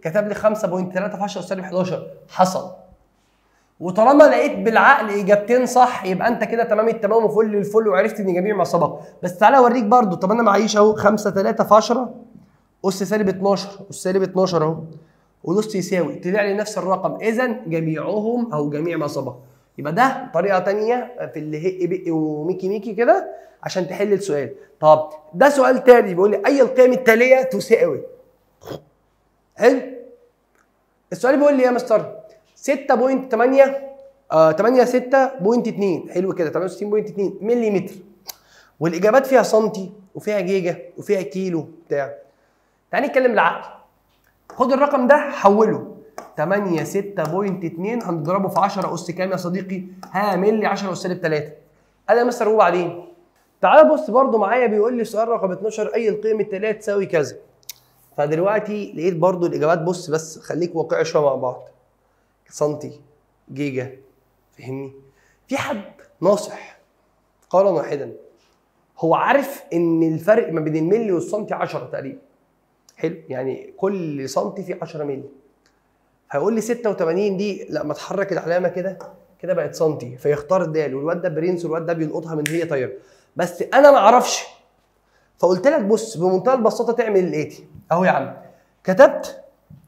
كتب لي 5.3 في 10 سالب 11 حصل وطالما لقيت بالعقل اجابتين صح يبقى انت كده تمام التمام وفل الفل وعرفت ان جميع ما سبق بس تعالى اوريك برضو طب انا معيش اهو 5 3 في 10 اس سالب 12 اس سالب 12 اهو ونص يساوي طلع لي نفس الرقم اذا جميعهم او جميع ما سبق يبقى ده طريقه تانية في اللي هق بق وميكي ميكي كده عشان تحل السؤال طب ده سؤال تاني بيقول لي اي القيم التاليه تساوي حلو السؤال بيقول لي يا مستر 6.8 آه 8 6.2 حلو كده 68.2 ملم والاجابات فيها سنتي وفيها جيجا وفيها كيلو بتاع تعالى نتكلم العقل خد الرقم ده حوله 8 6.2 هنضربه في 10 اس كام يا صديقي؟ ها ملي 10 اس سالب 3 قال يا مستر وبعدين تعال بص برضو معايا بيقول لي سؤال رقم 12 اي القيم التاليه تساوي كذا فدلوقتي لقيت برضو الاجابات بص بس خليك واقعي شويه مع بعض سنتي جيجا فهمني في حد ناصح قولا واحدا هو عارف ان الفرق ما بين الملي والسنتي 10 تقريبا حلو يعني كل سنتي فيه 10 ملي هيقول لي 86 دي لا ما تحرك العلامه كده كده بقت سنتي فيختار الدال والواد ده برنس والواد ده بيلقطها من هي طايره بس انا ما اعرفش فقلت لك بص بمنتهى البساطه تعمل الاتي اهو يا عم كتبت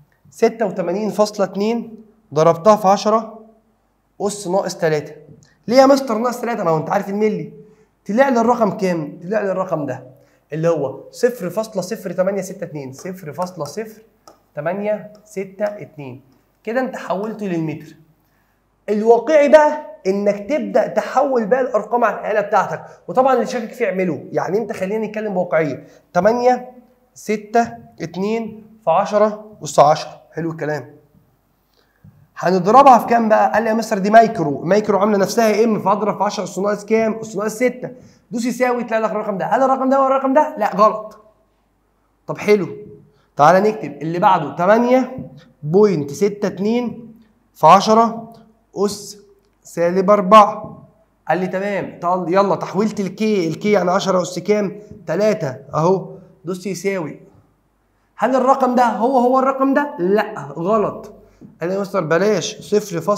86.2 ضربتها في 10 اس ناقص 3 ليه يا مستر ناقص 3 ما هو انت عارف الملي طلع لي الرقم كام؟ طلع لي الرقم ده اللي هو 0.0862 0.0862 كده انت حولته للمتر الواقعي بقى انك تبدا تحول بقى الارقام على الاله بتاعتك وطبعا اللي شاكك فيه اعمله يعني انت خلينا نتكلم بواقعيه 8 6 2 في 10 اس 10 حلو الكلام هنضربها في كام بقى؟ قال لي يا مستر دي مايكرو، مايكرو عامله نفسها ام فاضرب في 10 اس ناقص كام؟ اس ناقص 6 دوس يساوي تلاقي لك الرقم ده، هل الرقم ده هو الرقم ده؟ لا غلط. طب حلو تعالى نكتب اللي بعده 8.62 في 10 اس سالب 4 قال لي تمام طل يلا تحويلة الكي الكي يعني 10 اس كام؟ 3 اهو دوس يساوي هل الرقم ده هو هو الرقم ده؟ لا غلط قال لي يا مستر بلاش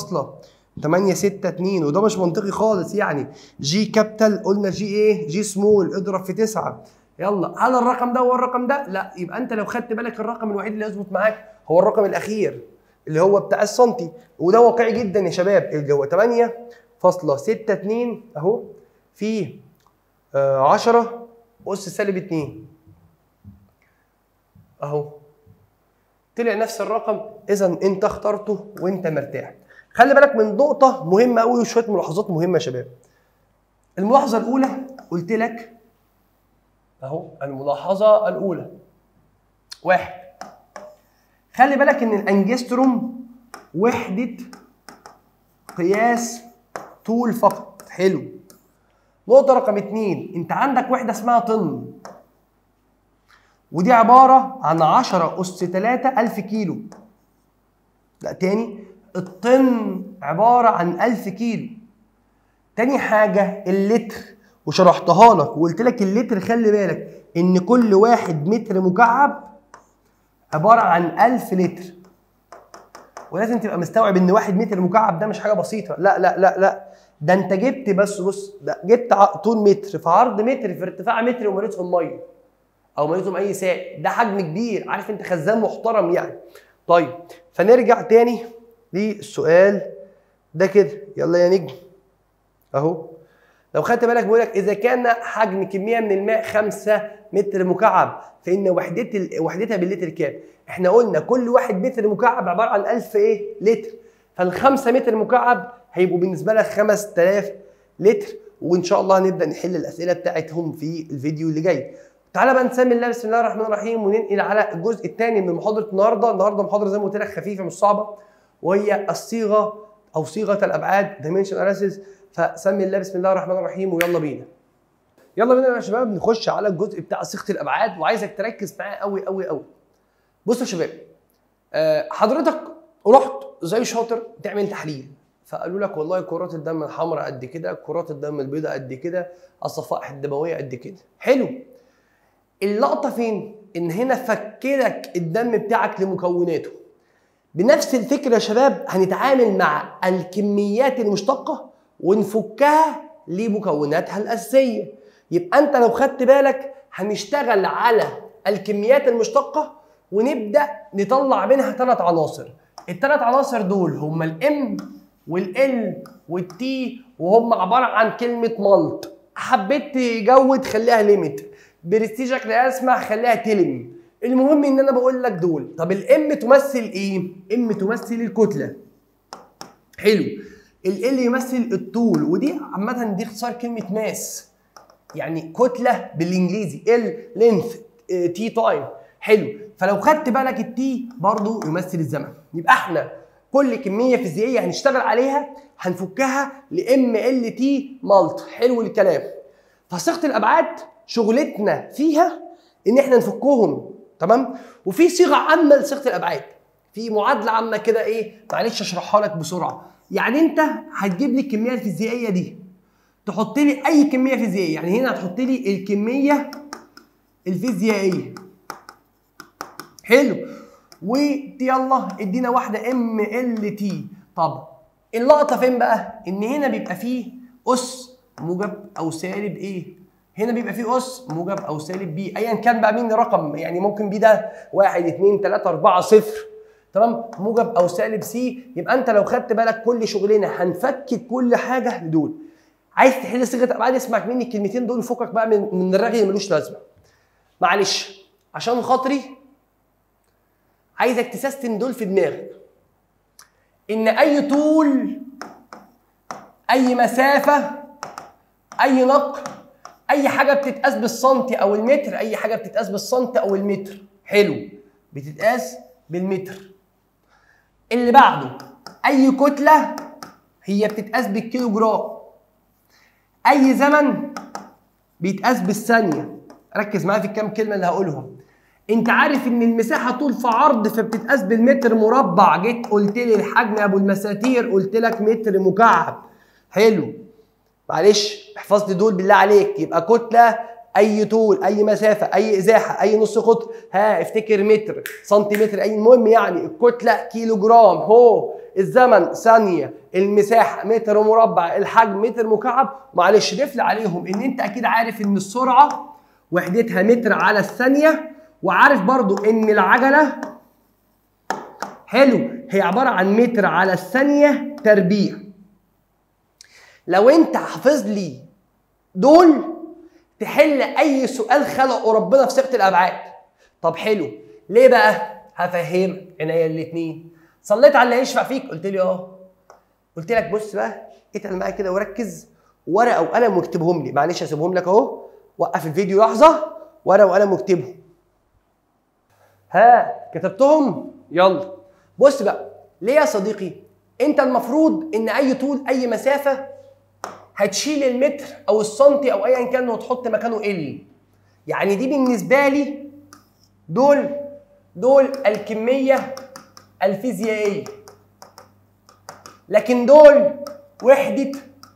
0.862 وده مش منطقي خالص يعني جي كابيتال قلنا جي ايه؟ جي سمول اضرب في 9 يلا هل الرقم ده هو الرقم ده؟ لا يبقى انت لو خدت بالك الرقم الوحيد اللي يظبط معاك هو الرقم الاخير اللي هو بتاع السنتي وده واقعي جدا يا شباب اللي هو 8.62 اهو في آه 10 اس سالب 2 اهو طلع نفس الرقم اذا انت اخترته وانت مرتاح خلي بالك من نقطه مهمه قوي وشويه ملاحظات مهمه يا شباب الملاحظه الاولى قلت لك اهو الملاحظه الاولى واحد خلي بالك ان الانجستروم وحده قياس طول فقط حلو نقطه رقم اتنين انت عندك وحده اسمها طن ودي عبارة عن 10 أس 3 ألف كيلو لا تاني الطن عبارة عن ألف كيلو تاني حاجة اللتر وشرحتها لك وقلت لك اللتر خلي بالك إن كل واحد متر مكعب عبارة عن ألف لتر ولازم تبقى مستوعب إن واحد متر مكعب ده مش حاجة بسيطة لا لا لا لا ده أنت جبت بس بص ده جبت ع- طول متر في عرض متر في ارتفاع متر ومليتهم مية او مليتهم اي سائل ده حجم كبير عارف انت خزان محترم يعني طيب فنرجع تاني للسؤال ده كده يلا يا نجم اهو لو خدت بالك بيقول لك اذا كان حجم كميه من الماء 5 متر مكعب فان وحدت ال- وحدتها باللتر كام احنا قلنا كل واحد متر مكعب عباره عن 1000 ايه لتر فال5 متر مكعب هيبقوا بالنسبه لك 5000 لتر وان شاء الله هنبدا نحل الاسئله بتاعتهم في الفيديو اللي جاي تعالى بقى نسمي الله بسم الله الرحمن الرحيم وننقل على الجزء الثاني من محاضره النهارده النهارده محاضره زي ما قلت لك خفيفه مش صعبه وهي الصيغه او صيغه الابعاد dimension analysis فسمي الله بسم الله الرحمن الرحيم ويلا بينا يلا بينا يا شباب نخش على الجزء بتاع صيغه الابعاد وعايزك تركز معايا قوي قوي قوي بصوا يا شباب آه، حضرتك رحت زي شاطر تعمل تحليل فقالوا لك والله كرات الدم الحمراء قد كده كرات الدم البيضاء قد كده الصفائح الدمويه قد كده حلو اللقطه فين ان هنا فكلك الدم بتاعك لمكوناته بنفس الفكره يا شباب هنتعامل مع الكميات المشتقه ونفكها لمكوناتها الاساسيه يبقى انت لو خدت بالك هنشتغل على الكميات المشتقه ونبدا نطلع منها ثلاث عناصر الثلاث عناصر دول هما الام والال والتي وهم عباره عن كلمه مالت حبيت تجود خليها ليميت برستيجك لا يسمح خليها تلم المهم ان انا بقول لك دول طب الام تمثل ايه ام تمثل الكتله حلو ال يمثل الطول ودي عامه دي اختصار كلمه ماس يعني كتله بالانجليزي ال لينث تي تايم حلو فلو خدت بالك التي برضو يمثل الزمن يبقى احنا كل كميه فيزيائيه هنشتغل عليها هنفكها لام ال تي مالت حلو الكلام فصيغه الابعاد شغلتنا فيها ان احنا نفكهم تمام وفي صيغه عامه لصيغه الابعاد في معادله عامه كده ايه معلش اشرحها لك بسرعه يعني انت هتجيب لي الكميه الفيزيائيه دي تحط لي اي كميه فيزيائيه يعني هنا هتحط لي الكميه الفيزيائيه حلو ويلا ادينا واحده ام ال تي طب اللقطه فين بقى ان هنا بيبقى فيه اس موجب او سالب ايه هنا بيبقى فيه اس موجب او سالب بي ايا كان بقى مين الرقم يعني ممكن بي ده 1 2 3 4 0 تمام موجب او سالب سي يبقى انت لو خدت بالك كل شغلنا هنفكك كل حاجه لدول عايز تحل صيغه ابعاد اسمع مني الكلمتين دول فكك بقى من من الرغي اللي ملوش لازمه معلش عشان خاطري عايزك تسيستم دول في دماغك ان اي طول اي مسافه اي نقر اي حاجه بتتقاس بالسنتي او المتر اي حاجه بتتقاس بالسنتي او المتر حلو بتتقاس بالمتر اللي بعده اي كتله هي بتتقاس بالكيلو جرام اي زمن بيتقاس بالثانيه ركز معايا في الكام كلمه اللي هقولهم انت عارف ان المساحه طول في عرض فبتتقاس بالمتر مربع جيت قلت لي الحجم يا ابو المساتير قلت لك متر مكعب حلو معلش احفظ لي دول بالله عليك يبقى كتله اي طول اي مسافه اي ازاحه اي نص قطر ها افتكر متر سنتيمتر اي المهم يعني الكتله كيلو جرام هو الزمن ثانيه المساحه متر مربع الحجم متر مكعب معلش ضيف لي عليهم ان انت اكيد عارف ان السرعه وحدتها متر على الثانيه وعارف برضو ان العجله حلو هي عباره عن متر على الثانيه تربيع لو انت حافظ لي دول تحل اي سؤال خلقه ربنا في صيغه الابعاد طب حلو ليه بقى هفهمك عينيا الاثنين صليت على اللي يشفع فيك قلت لي اه قلت لك بص بقى اتقل معايا كده وركز ورقه وقلم واكتبهم لي معلش هسيبهم لك اهو وقف الفيديو لحظه ورقه وقلم واكتبهم ها كتبتهم يلا بص بقى ليه يا صديقي انت المفروض ان اي طول اي مسافه هتشيل المتر او السنتي او ايا كان وتحط مكانه ال يعني دي بالنسبه لي دول دول الكميه الفيزيائيه لكن دول وحده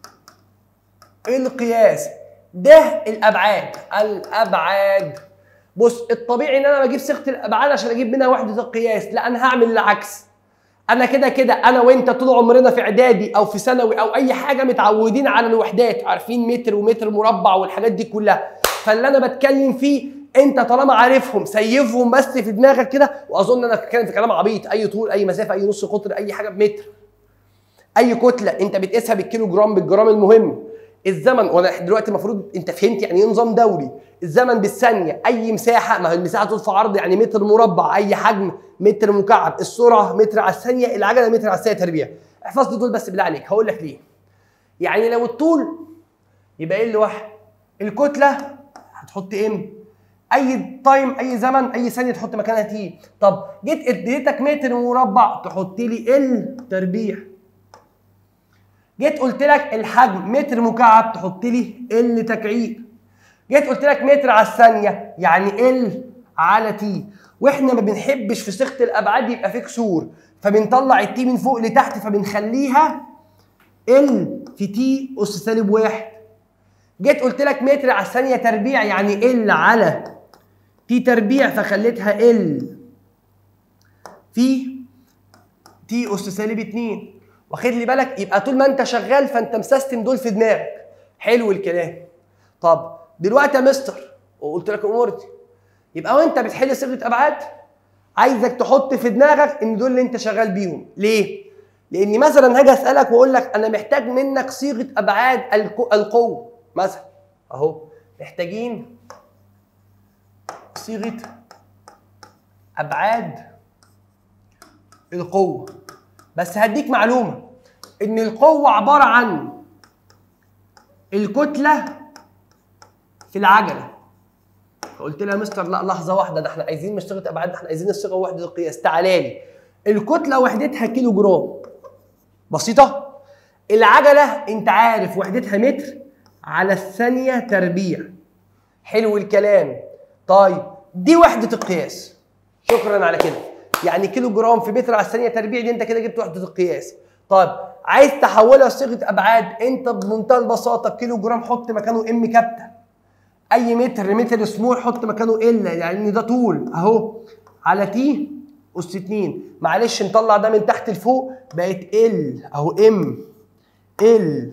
القياس ده الابعاد الابعاد بص الطبيعي ان انا بجيب صيغه الابعاد عشان اجيب منها وحده القياس لا انا هعمل العكس انا كده كده انا وانت طول عمرنا في اعدادي او في ثانوي او اي حاجه متعودين على الوحدات عارفين متر ومتر مربع والحاجات دي كلها فاللي انا بتكلم فيه انت طالما عارفهم سيفهم بس في دماغك كده واظن انا بتكلم في كلام عبيط اي طول اي مسافه اي نص قطر اي حاجه بمتر اي كتله انت بتقيسها بالكيلو جرام بالجرام المهم الزمن وانا دلوقتي المفروض انت فهمت يعني ايه نظام دوري الزمن بالثانيه اي مساحه ما هي المساحه طول في عرض يعني متر مربع اي حجم متر مكعب السرعه متر على الثانيه العجله متر على الثانيه تربيع احفظ لي دول بس بالله عليك هقول لك ليه يعني لو الطول يبقى ايه اللي واحد الكتله هتحط ام اي تايم اي زمن اي ثانيه تحط مكانها تي طب جيت اديتك متر مربع تحط لي ال تربيع جيت قلت لك الحجم متر مكعب تحط لي ال تكعيب جيت قلت لك متر على الثانيه يعني ال على تي واحنا ما بنحبش في صيغه الابعاد يبقى في كسور فبنطلع التي من فوق لتحت فبنخليها ال في تي اس سالب واحد جيت قلت لك متر على الثانيه تربيع يعني ال على تي تربيع فخليتها ال في تي اس سالب 2 واخد لي بالك يبقى طول ما انت شغال فانت مسيستم دول في دماغك حلو الكلام طب دلوقتي يا مستر وقلت لك الامور دي يبقى وانت بتحل صيغه ابعاد عايزك تحط في دماغك ان دول اللي انت شغال بيهم ليه لاني مثلا هاجي اسالك واقول لك انا محتاج منك صيغه ابعاد الكو- القوه مثلا اهو محتاجين صيغه ابعاد القوه بس هديك معلومه ان القوه عباره عن الكتله في العجله فقلت لها يا مستر لا لحظه واحده ده احنا عايزين مش صيغه ابعاد ده احنا عايزين الصيغه وحده القياس تعالى لي الكتله وحدتها كيلو جرام بسيطه العجله انت عارف وحدتها متر على الثانيه تربيع حلو الكلام طيب دي وحده القياس شكرا على كده يعني كيلو جرام في متر على الثانيه تربيع دي انت كده جبت وحده القياس طيب عايز تحولها لصيغه ابعاد انت بمنتهى البساطه كيلو جرام حط مكانه ام كابتن اي متر متر سمول حط مكانه ال يعني ده طول اهو على تي اس 2 معلش نطلع ده من تحت لفوق بقت ال اهو ام ال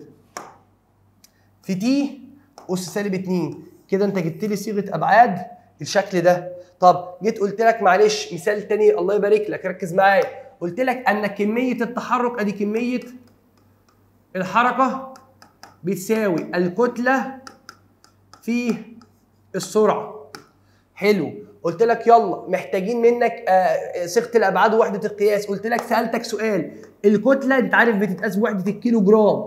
في تي اس سالب 2 كده انت جبت لي صيغه ابعاد الشكل ده طب جيت قلت لك معلش مثال تاني الله يبارك لك ركز معايا قلت لك ان كميه التحرك ادي كميه الحركه بتساوي الكتله في السرعه حلو قلت لك يلا محتاجين منك آه، صيغه الابعاد ووحده القياس قلت لك سالتك سؤال الكتله انت عارف بتتقاس بوحده الكيلو جرام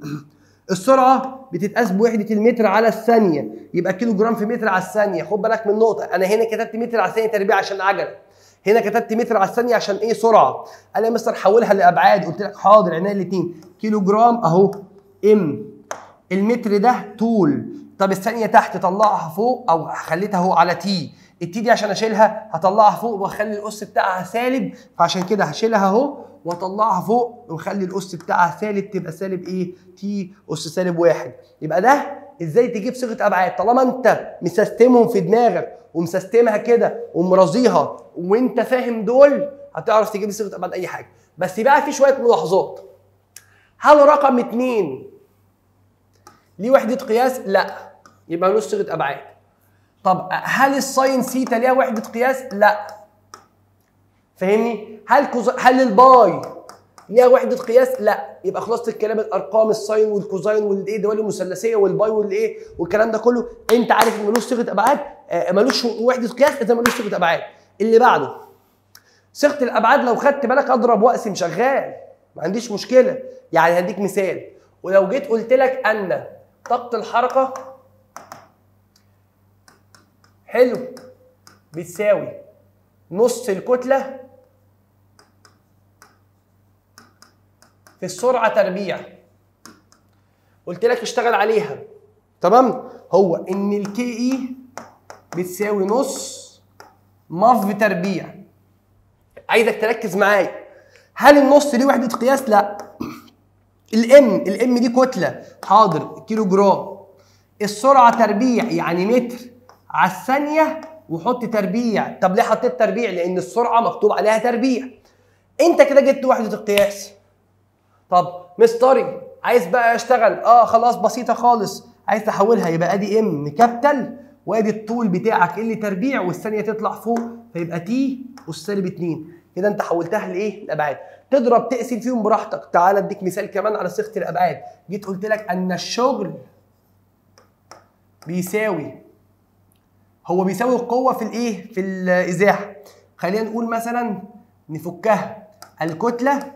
السرعه بتتقاس بوحده المتر على الثانيه يبقى كيلو جرام في متر على الثانيه خد بالك من نقطه انا هنا كتبت متر على الثانيه تربيع عشان عجله هنا كتبت متر على الثانيه عشان ايه سرعه قال لي يا مستر حولها لابعاد قلت لك حاضر عينيا الاثنين كيلو جرام اهو ام المتر ده طول طب الثانيه تحت طلعها فوق او خليتها اهو على تي التي دي عشان اشيلها هطلعها فوق واخلي الاس بتاعها سالب فعشان كده هشيلها اهو واطلعها فوق واخلي الاس بتاعها سالب تبقى سالب ايه تي اس سالب واحد يبقى ده ازاي تجيب صيغه ابعاد طالما انت مسستمهم في دماغك ومسستمها كده ومرازيها وانت فاهم دول هتعرف تجيب صيغه ابعاد اي حاجه بس بقى في شويه ملاحظات هل رقم اتنين ليه وحدة قياس؟ لا يبقى ملوش صيغة أبعاد. طب هل الساين سيتا ليها وحدة قياس؟ لا. فاهمني؟ هل كوز... هل الباي ليها وحدة قياس؟ لا. يبقى خلاصة الكلام الأرقام الساين والكوزاين والإيه دوالي المثلثية والباي والإيه والكلام ده كله أنت عارف إن ملوش صيغة أبعاد آه، ملوش وحدة قياس إذا ملوش صيغة أبعاد. اللي بعده صيغة الأبعاد لو خدت بالك أضرب وأقسم شغال ما عنديش مشكلة يعني هديك مثال ولو جيت قلت لك أن طاقة الحركة حلو بتساوي نص الكتلة في السرعة تربيع قلت لك اشتغل عليها تمام هو ان الكي اي بتساوي نص ماف تربيع عايزك تركز معايا هل النص دي وحدة قياس؟ لا الام الام دي كتله حاضر كيلو جرام السرعه تربيع يعني متر على الثانيه وحط تربيع طب ليه حطيت تربيع لان السرعه مكتوب عليها تربيع انت كده جبت وحده القياس طب مستري عايز بقى اشتغل اه خلاص بسيطه خالص عايز تحولها يبقى ادي ام كابيتال وادي الطول بتاعك اللي تربيع والثانيه تطلع فوق فيبقى تي اس سالب 2 كده انت حولتها لايه؟ الابعاد تضرب تقسم فيهم براحتك تعال اديك مثال كمان على صيغه الابعاد جيت قلت لك ان الشغل بيساوي هو بيساوي القوه في الايه؟ في الازاحه خلينا نقول مثلا نفكها الكتله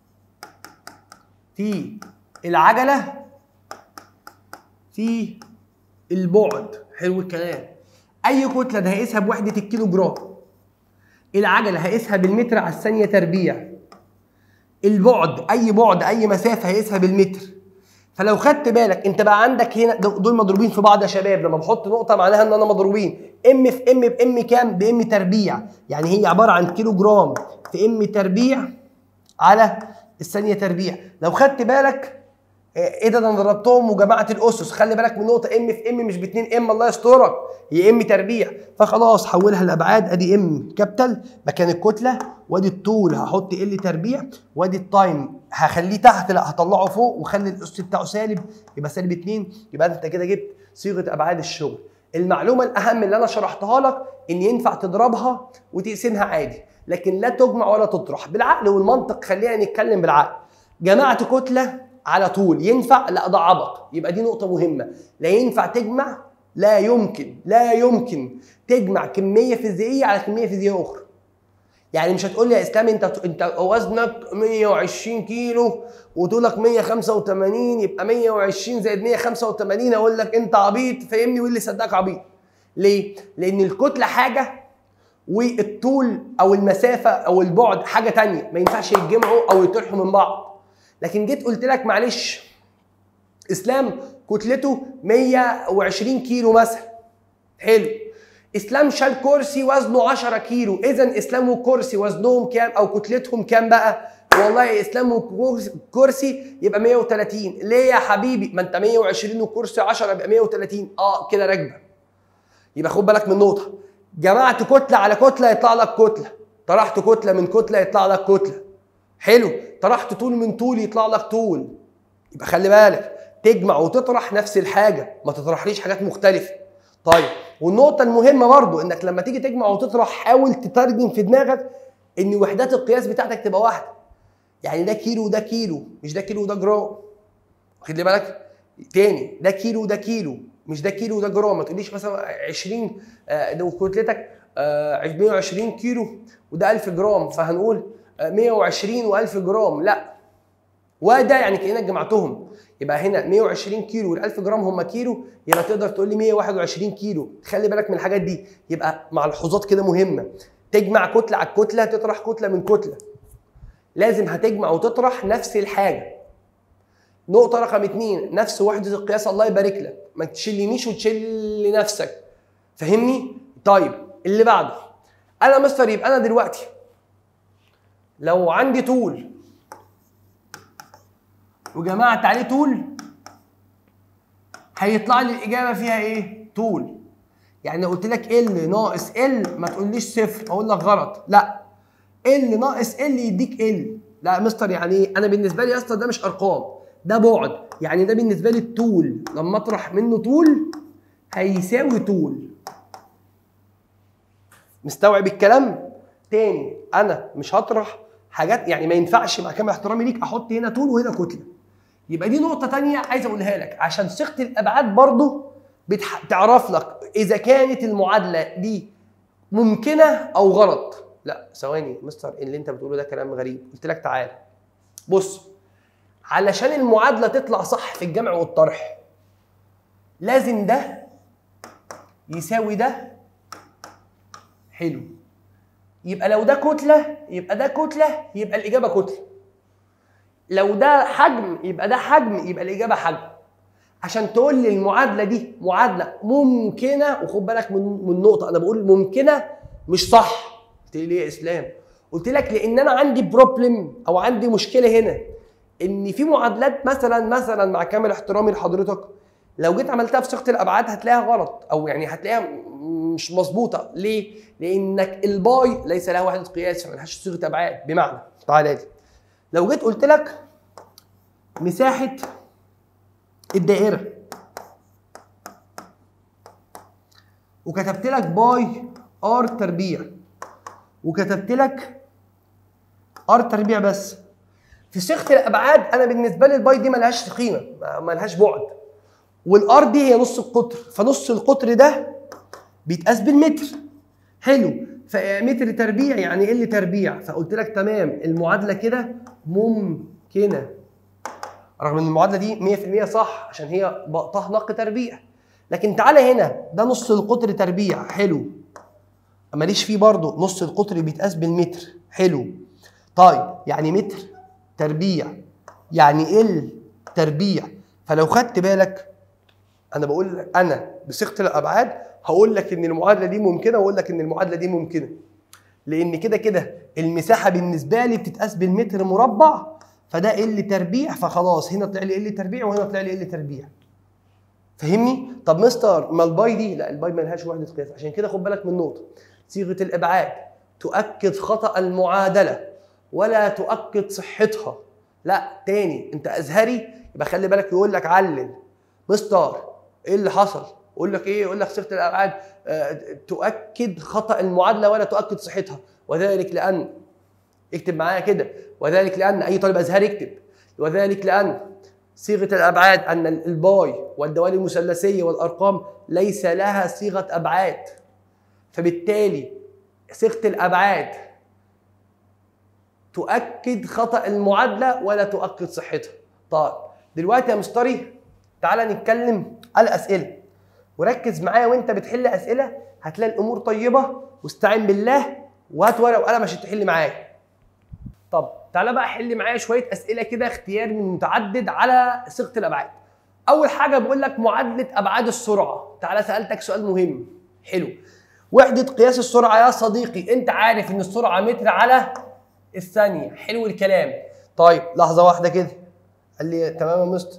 في العجله في البعد حلو الكلام اي كتله ده هيقيسها بوحده الكيلو جرام العجله هيقيسها بالمتر على الثانيه تربيع البعد اي بعد اي مسافه هيقيسها بالمتر فلو خدت بالك انت بقى عندك هنا دول مضروبين في بعض يا شباب لما بحط نقطه معناها ان انا مضروبين ام في ام بام كام بام تربيع يعني هي عباره عن كيلو جرام في ام تربيع على الثانيه تربيع لو خدت بالك ايه ده ده انا ضربتهم وجمعت الاسس خلي بالك من نقطه ام في ام مش باتنين ام الله يسترك هي ام تربيع فخلاص حولها لابعاد ادي ام كابيتال مكان الكتله وادي الطول هحط ال تربيع وادي التايم هخليه تحت لا هطلعه فوق واخلي الاس بتاعه سالب يبقى سالب 2 يبقى انت كده جبت صيغه ابعاد الشغل المعلومه الاهم اللي انا شرحتها لك ان ينفع تضربها وتقسمها عادي لكن لا تجمع ولا تطرح بالعقل والمنطق خلينا نتكلم بالعقل جمعت كتله على طول ينفع لا ده عبط يبقى دي نقطه مهمه لا ينفع تجمع لا يمكن لا يمكن تجمع كميه فيزيائيه على كميه فيزيائيه اخرى يعني مش هتقول لي يا اسلام انت انت وزنك 120 كيلو وطولك 185 يبقى 120 زائد 185 اقول لك انت عبيط فاهمني واللي صدقك عبيط ليه؟ لان الكتله حاجه والطول او المسافه او البعد حاجه تانية ما ينفعش يتجمعوا او يطرحوا من بعض لكن جيت قلت لك معلش اسلام كتلته 120 كيلو مثلا حلو اسلام شال كرسي وزنه 10 كيلو اذا اسلام وكرسي وزنهم كام او كتلتهم كام بقى والله اسلام وكرسي يبقى 130 ليه يا حبيبي ما انت 120 وكرسي 10 يبقى 130 اه كده راكبه يبقى خد بالك من نقطه جمعت كتله على كتله يطلع لك كتله طرحت كتله من كتله يطلع لك كتله حلو طرحت طول من طول يطلع لك طول يبقى خلي بالك تجمع وتطرح نفس الحاجه ما تطرحليش حاجات مختلفه طيب والنقطه المهمه برضو انك لما تيجي تجمع وتطرح حاول تترجم في دماغك ان وحدات القياس بتاعتك تبقى واحده يعني ده كيلو وده كيلو مش ده كيلو وده جرام واخد لي بالك تاني ده كيلو وده كيلو مش ده كيلو وده جرام ما تقوليش مثلا 20 آه، ده كتلتك آه، 120 كيلو وده 1000 جرام فهنقول آه، 120 و1000 جرام لا وده يعني كانك جمعتهم يبقى هنا 120 كيلو وال1000 جرام هم كيلو يبقى تقدر تقول لي 121 كيلو خلي بالك من الحاجات دي يبقى ملحوظات كده مهمه تجمع كتله على الكتله تطرح كتله من كتله لازم هتجمع وتطرح نفس الحاجه نقطة رقم اتنين نفس وحدة القياس الله يبارك لك ما تشيلنيش وتشيل نفسك فاهمني؟ طيب اللي بعده انا مستر يبقى انا دلوقتي لو عندي طول وجمعت عليه طول هيطلع لي الاجابه فيها ايه؟ طول يعني قلت لك ال ناقص ال ما تقوليش صفر اقول لك غلط لا ال ناقص ال يديك ال لا يا مستر يعني ايه؟ انا بالنسبه لي يا اسطى ده مش ارقام ده بعد يعني ده بالنسبه لي الطول لما اطرح منه طول هيساوي طول مستوعب الكلام تاني انا مش هطرح حاجات يعني ما ينفعش مع كامل احترامي ليك احط هنا طول وهنا كتله يبقى دي نقطه تانية عايز اقولها لك عشان صيغه الابعاد برضو بتح... تعرف لك اذا كانت المعادله دي ممكنه او غلط لا ثواني مستر اللي انت بتقوله ده كلام غريب قلت لك تعالى بص علشان المعادله تطلع صح في الجمع والطرح لازم ده يساوي ده حلو يبقى لو ده كتله يبقى ده كتله يبقى الاجابه كتله لو ده حجم يبقى ده حجم يبقى الاجابه حجم عشان تقول لي المعادله دي معادله ممكنه وخد بالك من من نقطه انا بقول ممكنه مش صح قلت لي ليه يا اسلام قلت لك لان انا عندي بروبلم او عندي مشكله هنا ان في معادلات مثلا مثلا مع كامل احترامي لحضرتك لو جيت عملتها في صيغه الابعاد هتلاقيها غلط او يعني هتلاقيها مش مظبوطه ليه؟ لانك الباي ليس لها وحده قياس فملهاش صيغه ابعاد بمعنى تعالى لي لو جيت قلت لك مساحه الدائره وكتبت لك باي ار تربيع وكتبت لك ار تربيع بس في صيغه الابعاد انا بالنسبه لي الباي دي ملهاش قيمه ما- ملهاش بعد والار دي هي نص القطر فنص القطر ده بيتقاس بالمتر حلو فمتر تربيع يعني ال تربيع فقلت لك تمام المعادله كده ممكنه رغم ان المعادله دي 100% صح عشان هي بقطها نق تربيع لكن تعالى هنا ده نص القطر تربيع حلو ماليش فيه برضه نص القطر بيتقاس بالمتر حلو طيب يعني متر تربيع يعني ال تربيع فلو خدت بالك انا بقول لك انا بصيغه الابعاد هقول لك ان المعادله دي ممكنه واقول لك ان المعادله دي ممكنه لان كده كده المساحه بالنسبه لي بتتقاس بالمتر مربع فده ال تربيع فخلاص هنا طلع لي ال تربيع وهنا طلع لي ال تربيع فهمني طب مستر ما الباي دي لا الباي ما لهاش وحده قياس عشان كده خد بالك من نقطه صيغه الابعاد تؤكد خطا المعادله ولا تؤكد صحتها لا تاني انت ازهري يبقى خلي بالك يقول لك علل مستر ايه اللي حصل يقول لك ايه يقول لك صيغه الابعاد آه، تؤكد خطا المعادله ولا تؤكد صحتها وذلك لان اكتب معايا كده وذلك لان اي طالب ازهري يكتب وذلك لان صيغه الابعاد ان الباي والدوال المثلثيه والارقام ليس لها صيغه ابعاد فبالتالي صيغه الابعاد تؤكد خطا المعادله ولا تؤكد صحتها طيب دلوقتي يا مستري تعالى نتكلم على الاسئله وركز معايا وانت بتحل اسئله هتلاقي الامور طيبه واستعين بالله وهات ورقه وقلم عشان تحل معايا طب تعالى بقى حل معايا شويه اسئله كده اختيار من متعدد على صيغه الابعاد اول حاجه بقول لك معادله ابعاد السرعه تعالى سالتك سؤال مهم حلو وحده قياس السرعه يا صديقي انت عارف ان السرعه متر على الثانيه حلو الكلام طيب لحظه واحده كده قال لي تمام يا مستر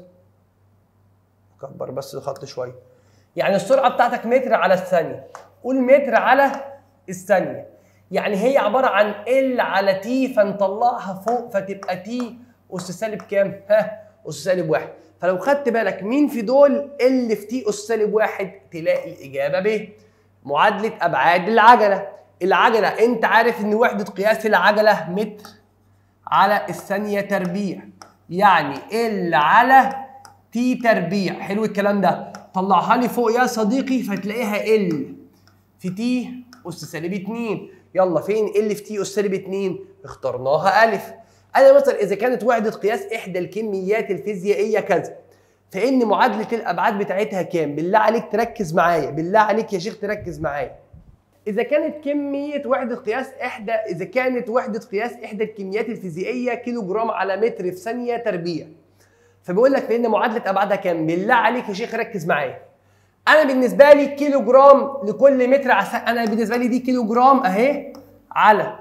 كبر بس الخط شويه يعني السرعه بتاعتك متر على الثانيه قول متر على الثانيه يعني هي عباره عن ال على تي فنطلعها فوق فتبقى تي اس سالب كام؟ ها اس سالب واحد فلو خدت بالك مين في دول ال في تي اس سالب واحد تلاقي الاجابه ب معادله ابعاد العجله العجله انت عارف ان وحده قياس العجله متر على الثانيه تربيع يعني ال على تي تربيع حلو الكلام ده طلعها لي فوق يا صديقي فتلاقيها ال في تي اس سالب 2 يلا فين ال في تي اس سالب 2 اخترناها الف انا مثلا اذا كانت وحده قياس احدى الكميات الفيزيائيه كذا فان معادله الابعاد بتاعتها كام بالله عليك تركز معايا بالله عليك يا شيخ تركز معايا اذا كانت كميه وحده قياس احدى اذا كانت وحده قياس احدى الكميات الفيزيائيه كيلو جرام على متر في ثانيه تربيع فبيقول لك فان معادله ابعادها كام بالله عليك يا شيخ ركز معايا انا بالنسبه لي كيلو جرام لكل متر على الثانية. انا بالنسبه لي دي كيلو جرام اهي على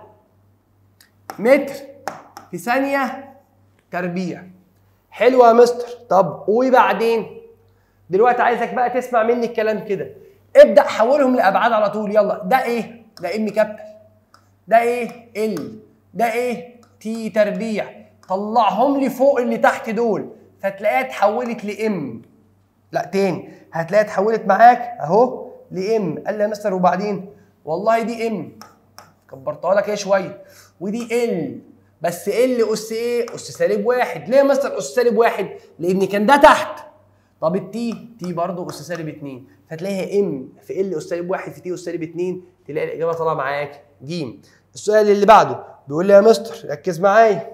متر في ثانيه تربيع حلو يا مستر طب وبعدين دلوقتي عايزك بقى تسمع مني الكلام كده ابدا حولهم لابعاد على طول يلا ده ايه ده ام كابيتال ده ايه ال ده ايه تي تربيع طلعهم لي فوق اللي تحت دول فتلاقيها اتحولت لام لا تاني هتلاقيها اتحولت معاك اهو لام قال لي يا مستر وبعدين والله دي ام كبرتها لك ايه شويه ودي ال بس ال اس ايه اس سالب واحد ليه يا مستر اس سالب واحد لان كان ده تحت طب التي تي برضه اس سالب 2 فتلاقيها ام في ال اس سالب 1 في تي اس سالب 2 تلاقي الاجابه طالعه معاك ج السؤال اللي بعده بيقول لي يا مستر ركز معايا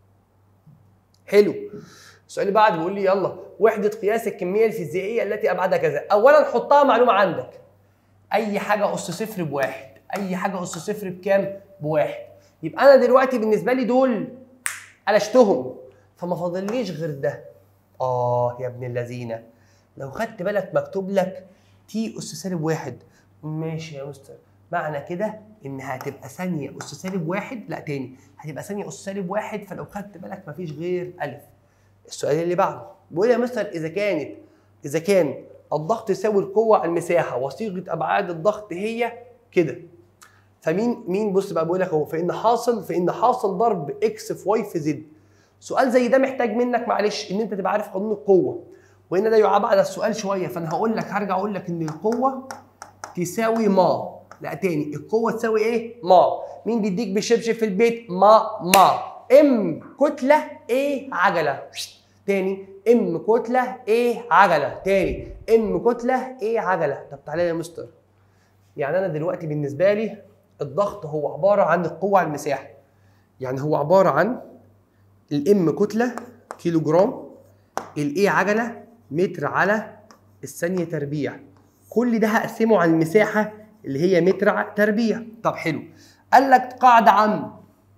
حلو السؤال اللي بعده بيقول لي يلا وحده قياس الكميه الفيزيائيه التي ابعادها كذا اولا حطها معلومه عندك اي حاجه اس صفر بواحد اي حاجه اس صفر بكام بواحد يبقى انا دلوقتي بالنسبه لي دول قلشتهم فما فاضليش غير ده اه يا ابن اللذينه لو خدت بالك مكتوب لك تي اس سالب واحد ماشي يا مستر معنى كده انها هتبقى ثانيه اس سالب واحد لا تاني هتبقى ثانيه اس سالب واحد فلو خدت بالك مفيش غير الف السؤال اللي بعده بيقول يا مستر اذا كانت اذا كان الضغط يساوي القوه على المساحه وصيغه ابعاد الضغط هي كده فمين مين بص بقى بيقول لك هو فان حاصل فان حاصل ضرب اكس في واي في زد سؤال زي ده محتاج منك معلش ان انت تبقى عارف قانون القوه وهنا ده يعاب على السؤال شويه فانا هقول لك هرجع اقول لك ان القوه تساوي ما لا تاني القوه تساوي ايه ما مين بيديك بشبشب في البيت ما ما ام كتله ايه عجله تاني ام كتله ايه عجله تاني ام كتله ايه عجله طب تعالى يا مستر يعني انا دلوقتي بالنسبه لي الضغط هو عباره عن القوه على المساحه يعني هو عباره عن الام كتله كيلو جرام الايه عجله متر على الثانيه تربيع كل ده هقسمه على المساحه اللي هي متر ع- تربيع طب حلو قال لك قاعده عامه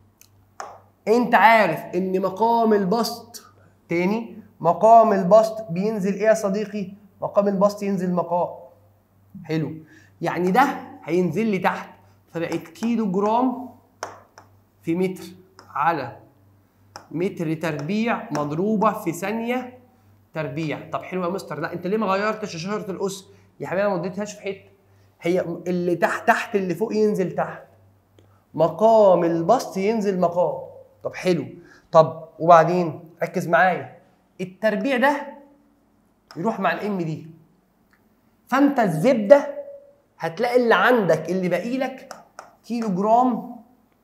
انت عارف ان مقام البسط تاني مقام البسط بينزل ايه يا صديقي مقام البسط ينزل مقام حلو يعني ده هينزل لي تحت فبقت كيلو جرام في متر على متر تربيع مضروبه في ثانيه تربيع طب حلو يا مستر لا انت ليه ما غيرتش اشاره الاس يا حبيبي انا ما اديتهاش في حته هي اللي تحت تحت اللي فوق ينزل تحت مقام البسط ينزل مقام طب حلو طب وبعدين ركز معايا التربيع ده يروح مع الام دي فانت الزبده هتلاقي اللي عندك اللي باقي لك كيلو جرام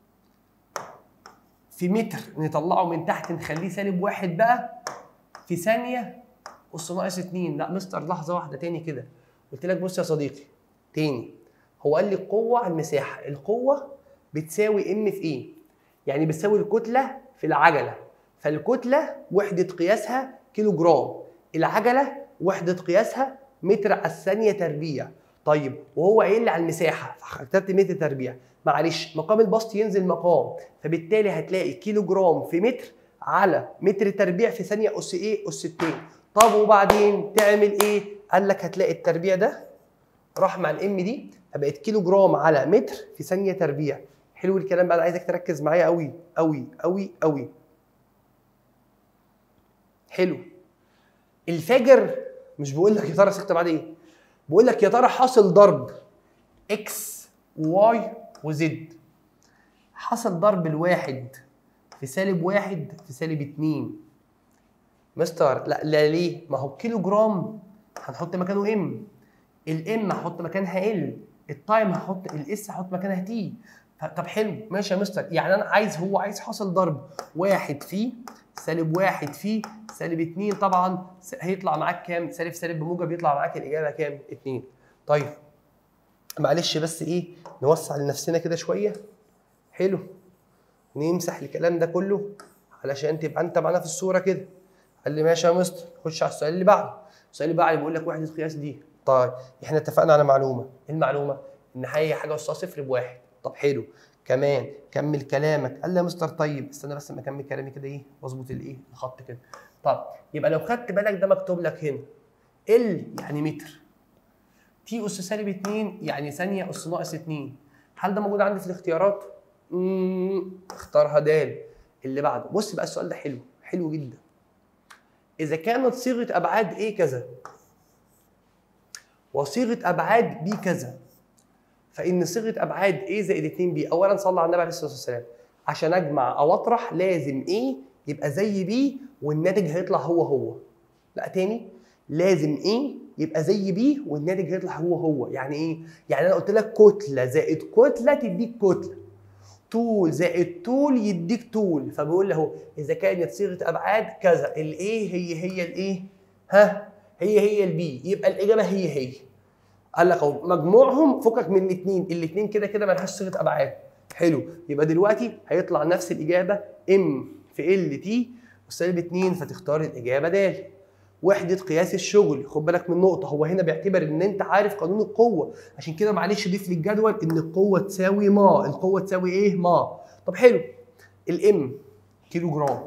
في متر نطلعه من تحت نخليه سالب واحد بقى في ثانيه اس ناقص اتنين لا مستر لحظه واحده تاني كده قلت لك بص يا صديقي تاني هو قال لي القوه على المساحه القوه بتساوي ام في ايه يعني بتساوي الكتله في العجله فالكتله وحده قياسها كيلو جرام العجله وحده قياسها متر على الثانيه تربيع طيب وهو قايل لي على المساحه فكتبت متر تربيع معلش مقام البسط ينزل مقام فبالتالي هتلاقي كيلو جرام في متر على متر تربيع في ثانيه اس ايه اس التين طب وبعدين تعمل ايه قال لك هتلاقي التربيع ده راح مع الام دي فبقت كيلو جرام على متر في ثانيه تربيع حلو الكلام بقى انا عايزك تركز معايا قوي قوي قوي قوي حلو الفاجر مش بقول لك يا ترى سكت بعد ايه بقول لك يا ترى حاصل ضرب اكس وواي وزد حصل ضرب الواحد في سالب واحد في سالب اتنين مستر لا لا ليه ما هو كيلو جرام هنحط مكانه ام الام هحط مكانها ال التايم هحط الاس هحط مكانها تي طب حلو ماشي يا مستر يعني انا عايز هو عايز حاصل ضرب واحد في سالب واحد في سالب اتنين طبعا س- هيطلع معاك كام؟ سالب سالب بموجب يطلع معاك الاجابه كام؟ اتنين. طيب معلش بس ايه نوسع لنفسنا كده شويه حلو نمسح الكلام ده كله علشان تبقى انت معانا في الصوره كده قال لي ماشي يا مستر خش على السؤال اللي بعده السؤال اللي بعده بيقول لك وحده قياس دي طيب احنا اتفقنا على معلومه ايه المعلومه ان هي حاجه اسها صفر بواحد طب حلو كمان كمل كلامك قال لي يا مستر طيب استنى بس اما اكمل كلامي كده ايه واظبط الايه الخط كده طب يبقى لو خدت بالك ده مكتوب لك هنا ال يعني متر تي اس سالب 2 يعني ثانيه اس ناقص 2 هل ده موجود عندي في الاختيارات؟ امم اختارها د اللي بعده بص بقى السؤال ده حلو حلو جدا اذا كانت صيغه ابعاد ايه كذا وصيغه ابعاد بي كذا فان صيغه ابعاد ايه زائد 2 بي اولا صلى على النبي عليه الصلاه والسلام عشان اجمع او اطرح لازم ايه يبقى زي بي والناتج هيطلع هو هو لا تاني لازم ايه يبقى زي بي والناتج هيطلع هو هو يعني ايه يعني انا قلت لك كتله زائد كتله تديك كتله طول زائد طول يديك طول فبقول له اذا كانت صيغه ابعاد كذا الايه هي هي الايه ها هي هي البي يبقى الاجابه هي هي قال لك اهو مجموعهم فكك من الاثنين الاثنين كده كده ملهاش صيغه ابعاد حلو يبقى دلوقتي هيطلع نفس الاجابه ام في ال تي وسالب 2 فتختار الاجابه د وحده قياس الشغل خد بالك من نقطه هو هنا بيعتبر ان انت عارف قانون القوه عشان كده معلش ضيف للجدول ان القوه تساوي ما القوه تساوي ايه ما طب حلو الام كيلو جرام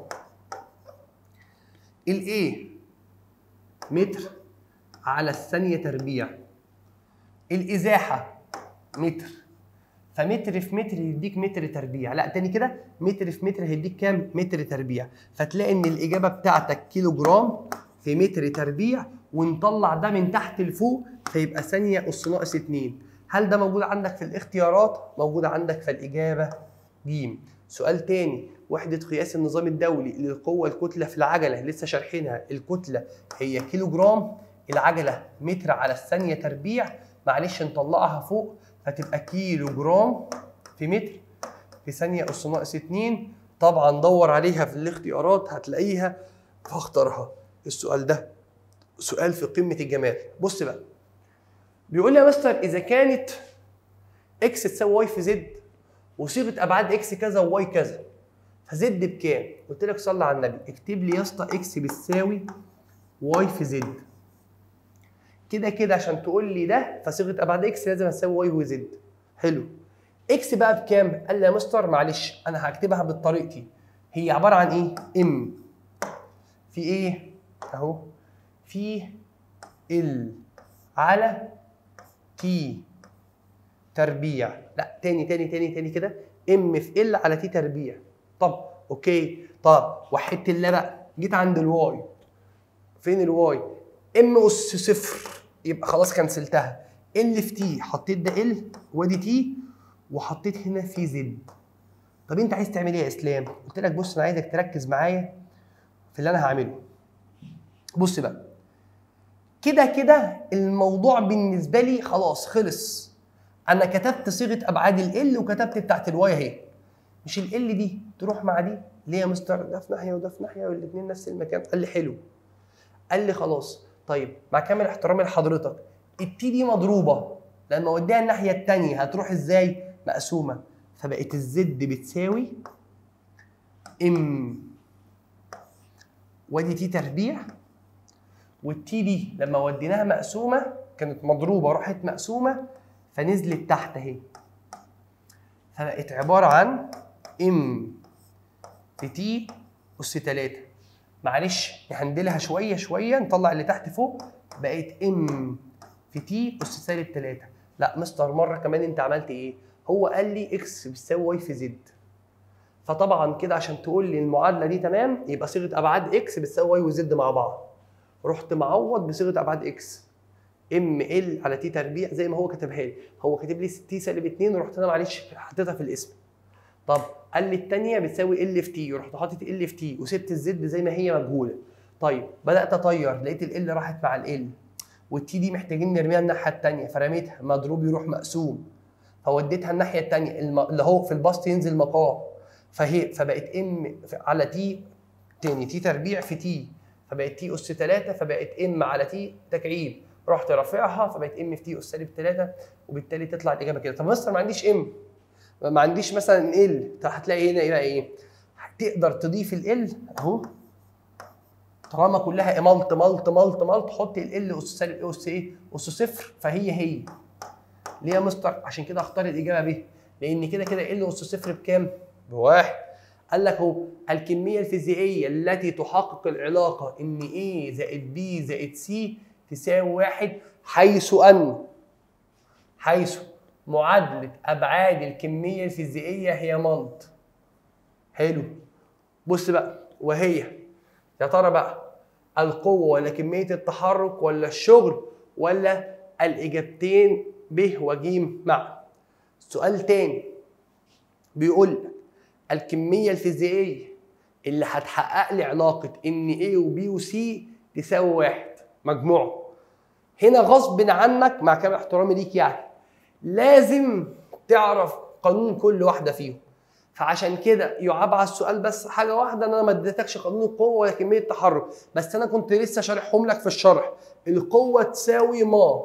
الايه متر على الثانيه تربيع الازاحه متر فمتر في متر يديك متر تربيع لا تاني كده متر في متر هيديك كام متر تربيع فتلاقي ان الاجابه بتاعتك كيلو جرام في متر تربيع ونطلع ده من تحت لفوق فيبقى ثانيه اس ناقص 2 هل ده موجود عندك في الاختيارات موجود عندك فالاجابه ج سؤال تاني وحدة قياس النظام الدولي للقوة الكتلة في العجلة لسه شارحينها الكتلة هي كيلو جرام العجلة متر على الثانية تربيع معلش نطلعها فوق فتبقى كيلو جرام في متر في ثانية أس ناقص 2 طبعا دور عليها في الاختيارات هتلاقيها فاختارها السؤال ده سؤال في قمة الجمال بص بقى بيقول لي يا مستر إذا كانت اكس تساوي واي في زد وصيغة أبعاد اكس كذا وواي كذا فزد بكام؟ قلت لك صلي على النبي اكتب لي يا اسطى اكس بتساوي واي في زد كده كده عشان تقول لي ده فصيغه ابعاد اكس لازم هتساوي واي وزد حلو اكس بقى بكام قال لي يا مستر معلش انا هكتبها بطريقتي هي عباره عن ايه ام في ايه اهو في ال على تي تربيع لا تاني تاني تاني تاني كده ام في ال على تي تربيع طب اوكي طب وحدت الله بقى جيت عند الواي فين الواي ام اس صفر يبقى خلاص كنسلتها ال في تي حطيت ده ال وادي تي وحطيت هنا في زد طب انت عايز تعمل ايه يا اسلام قلت لك بص انا عايزك تركز معايا في اللي انا هعمله بص بقى كده كده الموضوع بالنسبه لي خلاص خلص انا كتبت صيغه ابعاد ال وكتبت بتاعت الواي اهي مش ال دي تروح مع دي ليه يا مستر ده في ناحيه وده في ناحيه والاثنين نفس المكان قال لي حلو قال لي خلاص طيب مع كامل احترامي لحضرتك التي دي مضروبه لما اوديها الناحيه الثانيه هتروح ازاي مقسومه فبقت الزد بتساوي ام وادي تي تربيع والتي دي لما وديناها مقسومه كانت مضروبه راحت مقسومه فنزلت تحت اهي فبقت عباره عن ام في تي اس 3 معلش نهندلها شويه شويه نطلع اللي تحت فوق بقت ام في تي اس سالب 3 لا مستر مره كمان انت عملت ايه هو قال لي اكس بتساوي واي في زد فطبعا كده عشان تقول لي المعادله دي تمام يبقى صيغه ابعاد اكس بتساوي واي وزد مع بعض رحت معوض بصيغه ابعاد اكس ام ال على تي تربيع زي ما هو كاتبها لي هو كاتب لي تي سالب 2 ورحت انا معلش حطيتها في الاسم طب قال لي الثانيه بتساوي ال في تي رحت حاطط ال في تي وسبت الزد زي ما هي مجهوله طيب بدات اطير لقيت ال راحت مع ال والتي دي محتاجين نرميها الناحيه الثانيه فرميتها مضروب يروح مقسوم فوديتها الناحيه الثانيه اللي هو في البسط ينزل مقام فهي فبقت ام على تي تاني تي تربيع في تي فبقت تي اس 3 فبقت ام على تي تكعيب رحت رافعها فبقت ام في تي اس سالب 3 وبالتالي تطلع الاجابه كده طب مستر ما عنديش ام ما عنديش مثلا ال هتلاقي هنا ايه بقى ايه تقدر تضيف ال اهو طالما كلها ملط ملط ملط ملط حط ال اس سالب اس ايه اس صفر فهي هي ليه يا مستر عشان كده اختار الاجابه ب لان كده كده ال اس صفر بكام بواحد قال لك هو الكميه الفيزيائيه التي تحقق العلاقه ان A زائد B زائد C تساوي واحد حيث ان حيث معادله ابعاد الكميه الفيزيائيه هي ملط حلو بص بقى وهي يا ترى بقى القوه ولا كميه التحرك ولا الشغل ولا الاجابتين ب وج معا سؤال تاني بيقول لك الكميه الفيزيائيه اللي هتحقق لي علاقه ان A وB وC تساوي واحد مجموعه هنا غصب عنك مع كامل احترامي ليك يعني لازم تعرف قانون كل واحده فيهم فعشان كده يعاب على السؤال بس حاجه واحده ان انا ما اديتكش قانون القوه ولا كميه التحرك بس انا كنت لسه شارحهم لك في الشرح القوه تساوي ما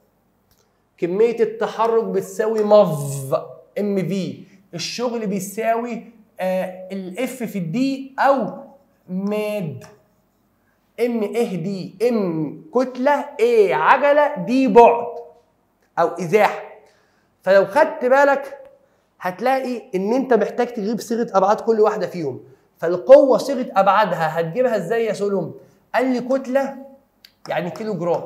كميه التحرك بتساوي ماف ام في الشغل بيساوي آه الاف في الدي او ماد ام ايه دي ام كتله ايه عجله دي بعد او ازاحه فلو خدت بالك هتلاقي ان انت محتاج تجيب صيغه ابعاد كل واحده فيهم فالقوه صيغه ابعادها هتجيبها ازاي يا سلم قال لي كتله يعني كيلو جرام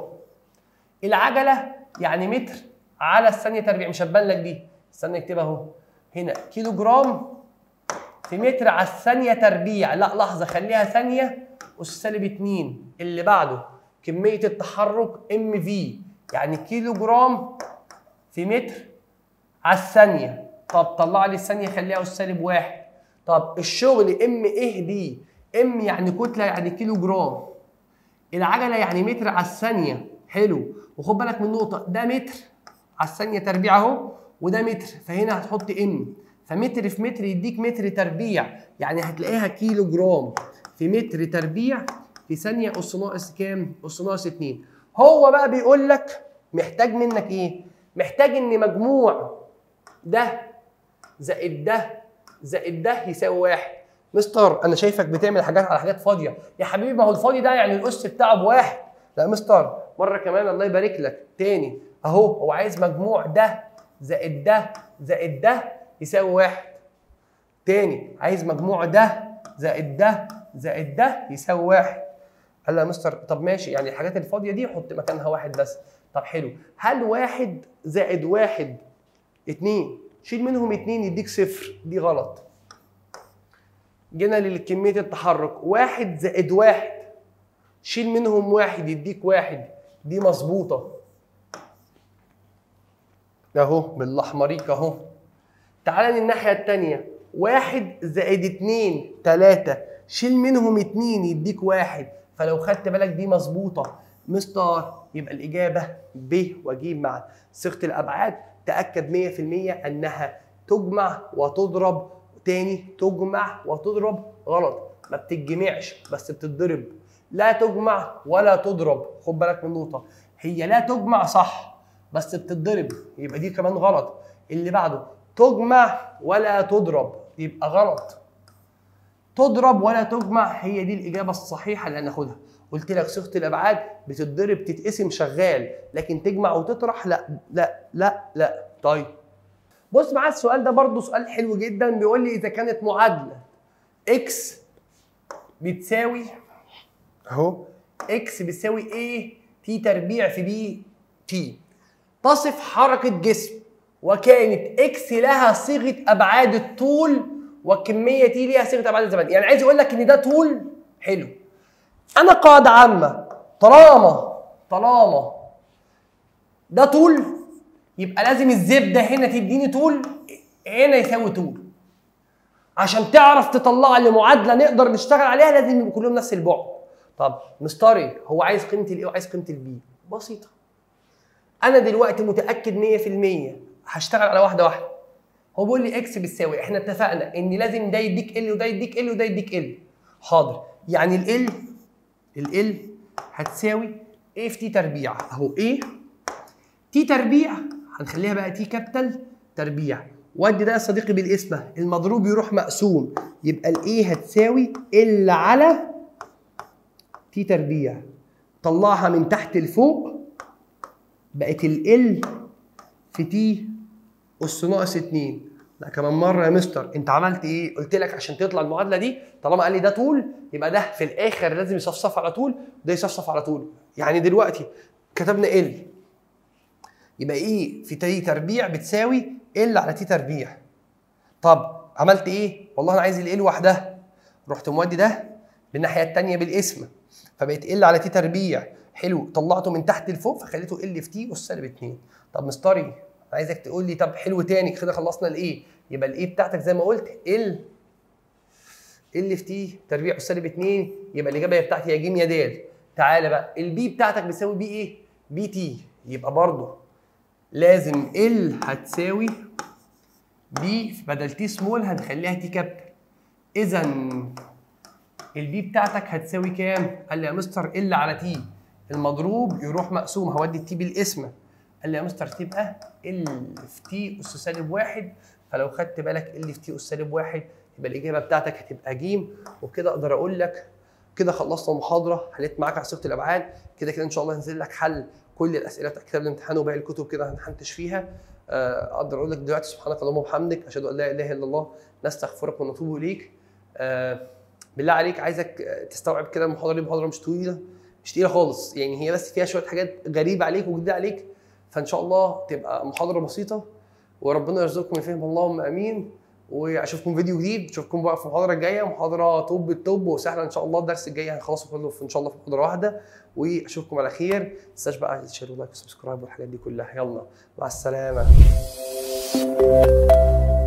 العجله يعني متر على الثانيه تربيع مش هتبان لك دي استنى اكتبها اهو هنا كيلو جرام في متر على الثانيه تربيع لا لحظه خليها ثانيه اس سالب 2 اللي بعده كميه التحرك ام في يعني كيلو جرام في متر على الثانيه طب طلع لي الثانيه خليها اس سالب واحد طب الشغل ام ايه دي ام يعني كتله يعني كيلو جرام العجله يعني متر على الثانيه حلو وخد بالك من نقطه ده متر على الثانيه تربيع اهو وده متر فهنا هتحط ام فمتر في متر يديك متر تربيع يعني هتلاقيها كيلو جرام في متر تربيع في ثانيه اس ناقص كام؟ اس ناقص 2 هو بقى بيقول لك محتاج منك ايه؟ محتاج ان مجموع ده زائد ده زائد ده يساوي واحد مستر انا شايفك بتعمل حاجات على حاجات فاضيه يا حبيبي ما هو الفاضي ده يعني الاس بتاعه بواحد لا مستر مره كمان الله يبارك لك تاني اهو هو عايز مجموع ده زائد ده زائد ده يساوي واحد تاني عايز مجموع ده زائد ده زائد ده يساوي واحد قال له يا مستر طب ماشي يعني الحاجات الفاضيه دي حط مكانها واحد بس طب حلو هل واحد زائد واحد اتنين شيل منهم اتنين يديك صفر دي غلط جينا لكميه التحرك واحد زائد واحد شيل منهم واحد يديك واحد دي مظبوطه اهو بالاحمريك اهو تعالى للناحيه التانيه واحد زائد اتنين تلاته شيل منهم اتنين يديك واحد فلو خدت بالك دي مظبوطه مستر يبقى الاجابه ب وجيم مع صيغه الابعاد تاكد 100% انها تجمع وتضرب تاني تجمع وتضرب غلط ما بتتجمعش بس بتتضرب لا تجمع ولا تضرب خد بالك من نقطه هي لا تجمع صح بس بتتضرب يبقى دي كمان غلط اللي بعده تجمع ولا تضرب يبقى غلط تضرب ولا تجمع هي دي الاجابه الصحيحه اللي هناخدها قلت لك صيغه الابعاد بتتضرب تتقسم شغال لكن تجمع وتطرح لا لا لا لا طيب بص معايا السؤال ده برضو سؤال حلو جدا بيقول لي اذا كانت معادله اكس بتساوي اهو اكس بتساوي ايه تي تربيع في بي تي تصف حركه جسم وكانت اكس لها صيغه ابعاد الطول والكميه تي ليها صيغه ابعاد الزمان يعني عايز يقول لك ان ده طول حلو انا قاعده عامه طالما طالما ده طول يبقى لازم الزبده هنا تديني طول هنا يساوي طول عشان تعرف تطلع لي معادله نقدر نشتغل عليها لازم يبقوا كلهم نفس البعد طب مستري هو عايز قيمه الايه وعايز قيمه البي بسيطه انا دلوقتي متاكد 100% هشتغل على واحده واحده هو بيقول لي اكس بتساوي احنا اتفقنا ان لازم ده يديك ال وده يديك ال وده يديك ال حاضر يعني ال ال هتساوي ايه في تي تربيع اهو ايه تي تربيع هنخليها بقى تي كابيتال تربيع ودي ده يا صديقي بالاسم المضروب يروح مقسوم يبقى الايه هتساوي ال على تي تربيع طلعها من تحت لفوق بقت ال في تي اس ناقص 2 لا كمان مره يا مستر انت عملت ايه؟ قلت لك عشان تطلع المعادله دي طالما قال لي ده طول يبقى ده في الاخر لازم يصفصف على طول وده يصفصف على طول يعني دلوقتي كتبنا ال يبقى ايه في تي تربيع بتساوي ال على تي تربيع طب عملت ايه؟ والله انا عايز ال لوحدها رحت مودي ده بالناحيه الثانيه بالاسم فبقت ال على تي تربيع حلو طلعته من تحت لفوق فخليته ال في تي اس سالب 2 طب مستري عايزك تقول لي طب حلو تاني كده خلصنا الايه يبقى الايه بتاعتك زي ما قلت ال ال في تي تربيع اس سالب 2 يبقى الاجابه بتاعتي يا ج يا د تعالى بقى البي بتاعتك بتساوي بي ايه بي تي يبقى برضه لازم ال هتساوي بي بدل تي سمول هنخليها تي كابيتال اذا البي بتاعتك هتساوي كام؟ قال لي يا مستر ال على تي المضروب يروح مقسوم هودي التي بالاسم قال لي يا مستر تبقى ال في تي اس سالب واحد فلو خدت بالك ال في تي اس سالب واحد يبقى الاجابه بتاعتك هتبقى ج وكده اقدر اقول لك كده خلصنا المحاضره حليت معاك على صيغه الابعاد كده كده ان شاء الله هنزل لك حل كل الاسئله بتاع كتاب الامتحان وباقي الكتب كده هنحنتش فيها آه، اقدر اقول لك دلوقتي سبحانك اللهم وبحمدك اشهد ان لا اله الا الله نستغفرك ونتوب اليك آه، بالله عليك عايزك آه، تستوعب كده المحاضره دي محاضره مش طويله مش تقيله خالص يعني هي بس فيها شويه حاجات غريبه عليك وجديده عليك فان شاء الله تبقى محاضره بسيطه وربنا يرزقكم الفهم اللهم امين واشوفكم فيديو جديد اشوفكم بقى في المحاضره الجايه محاضره توب التوب وسهله ان شاء الله الدرس الجاي هنخلصه كله في ان شاء الله في محاضره واحده واشوفكم على خير ما تنساش بقى تشير ولايك وسبسكرايب والحاجات دي كلها يلا مع السلامه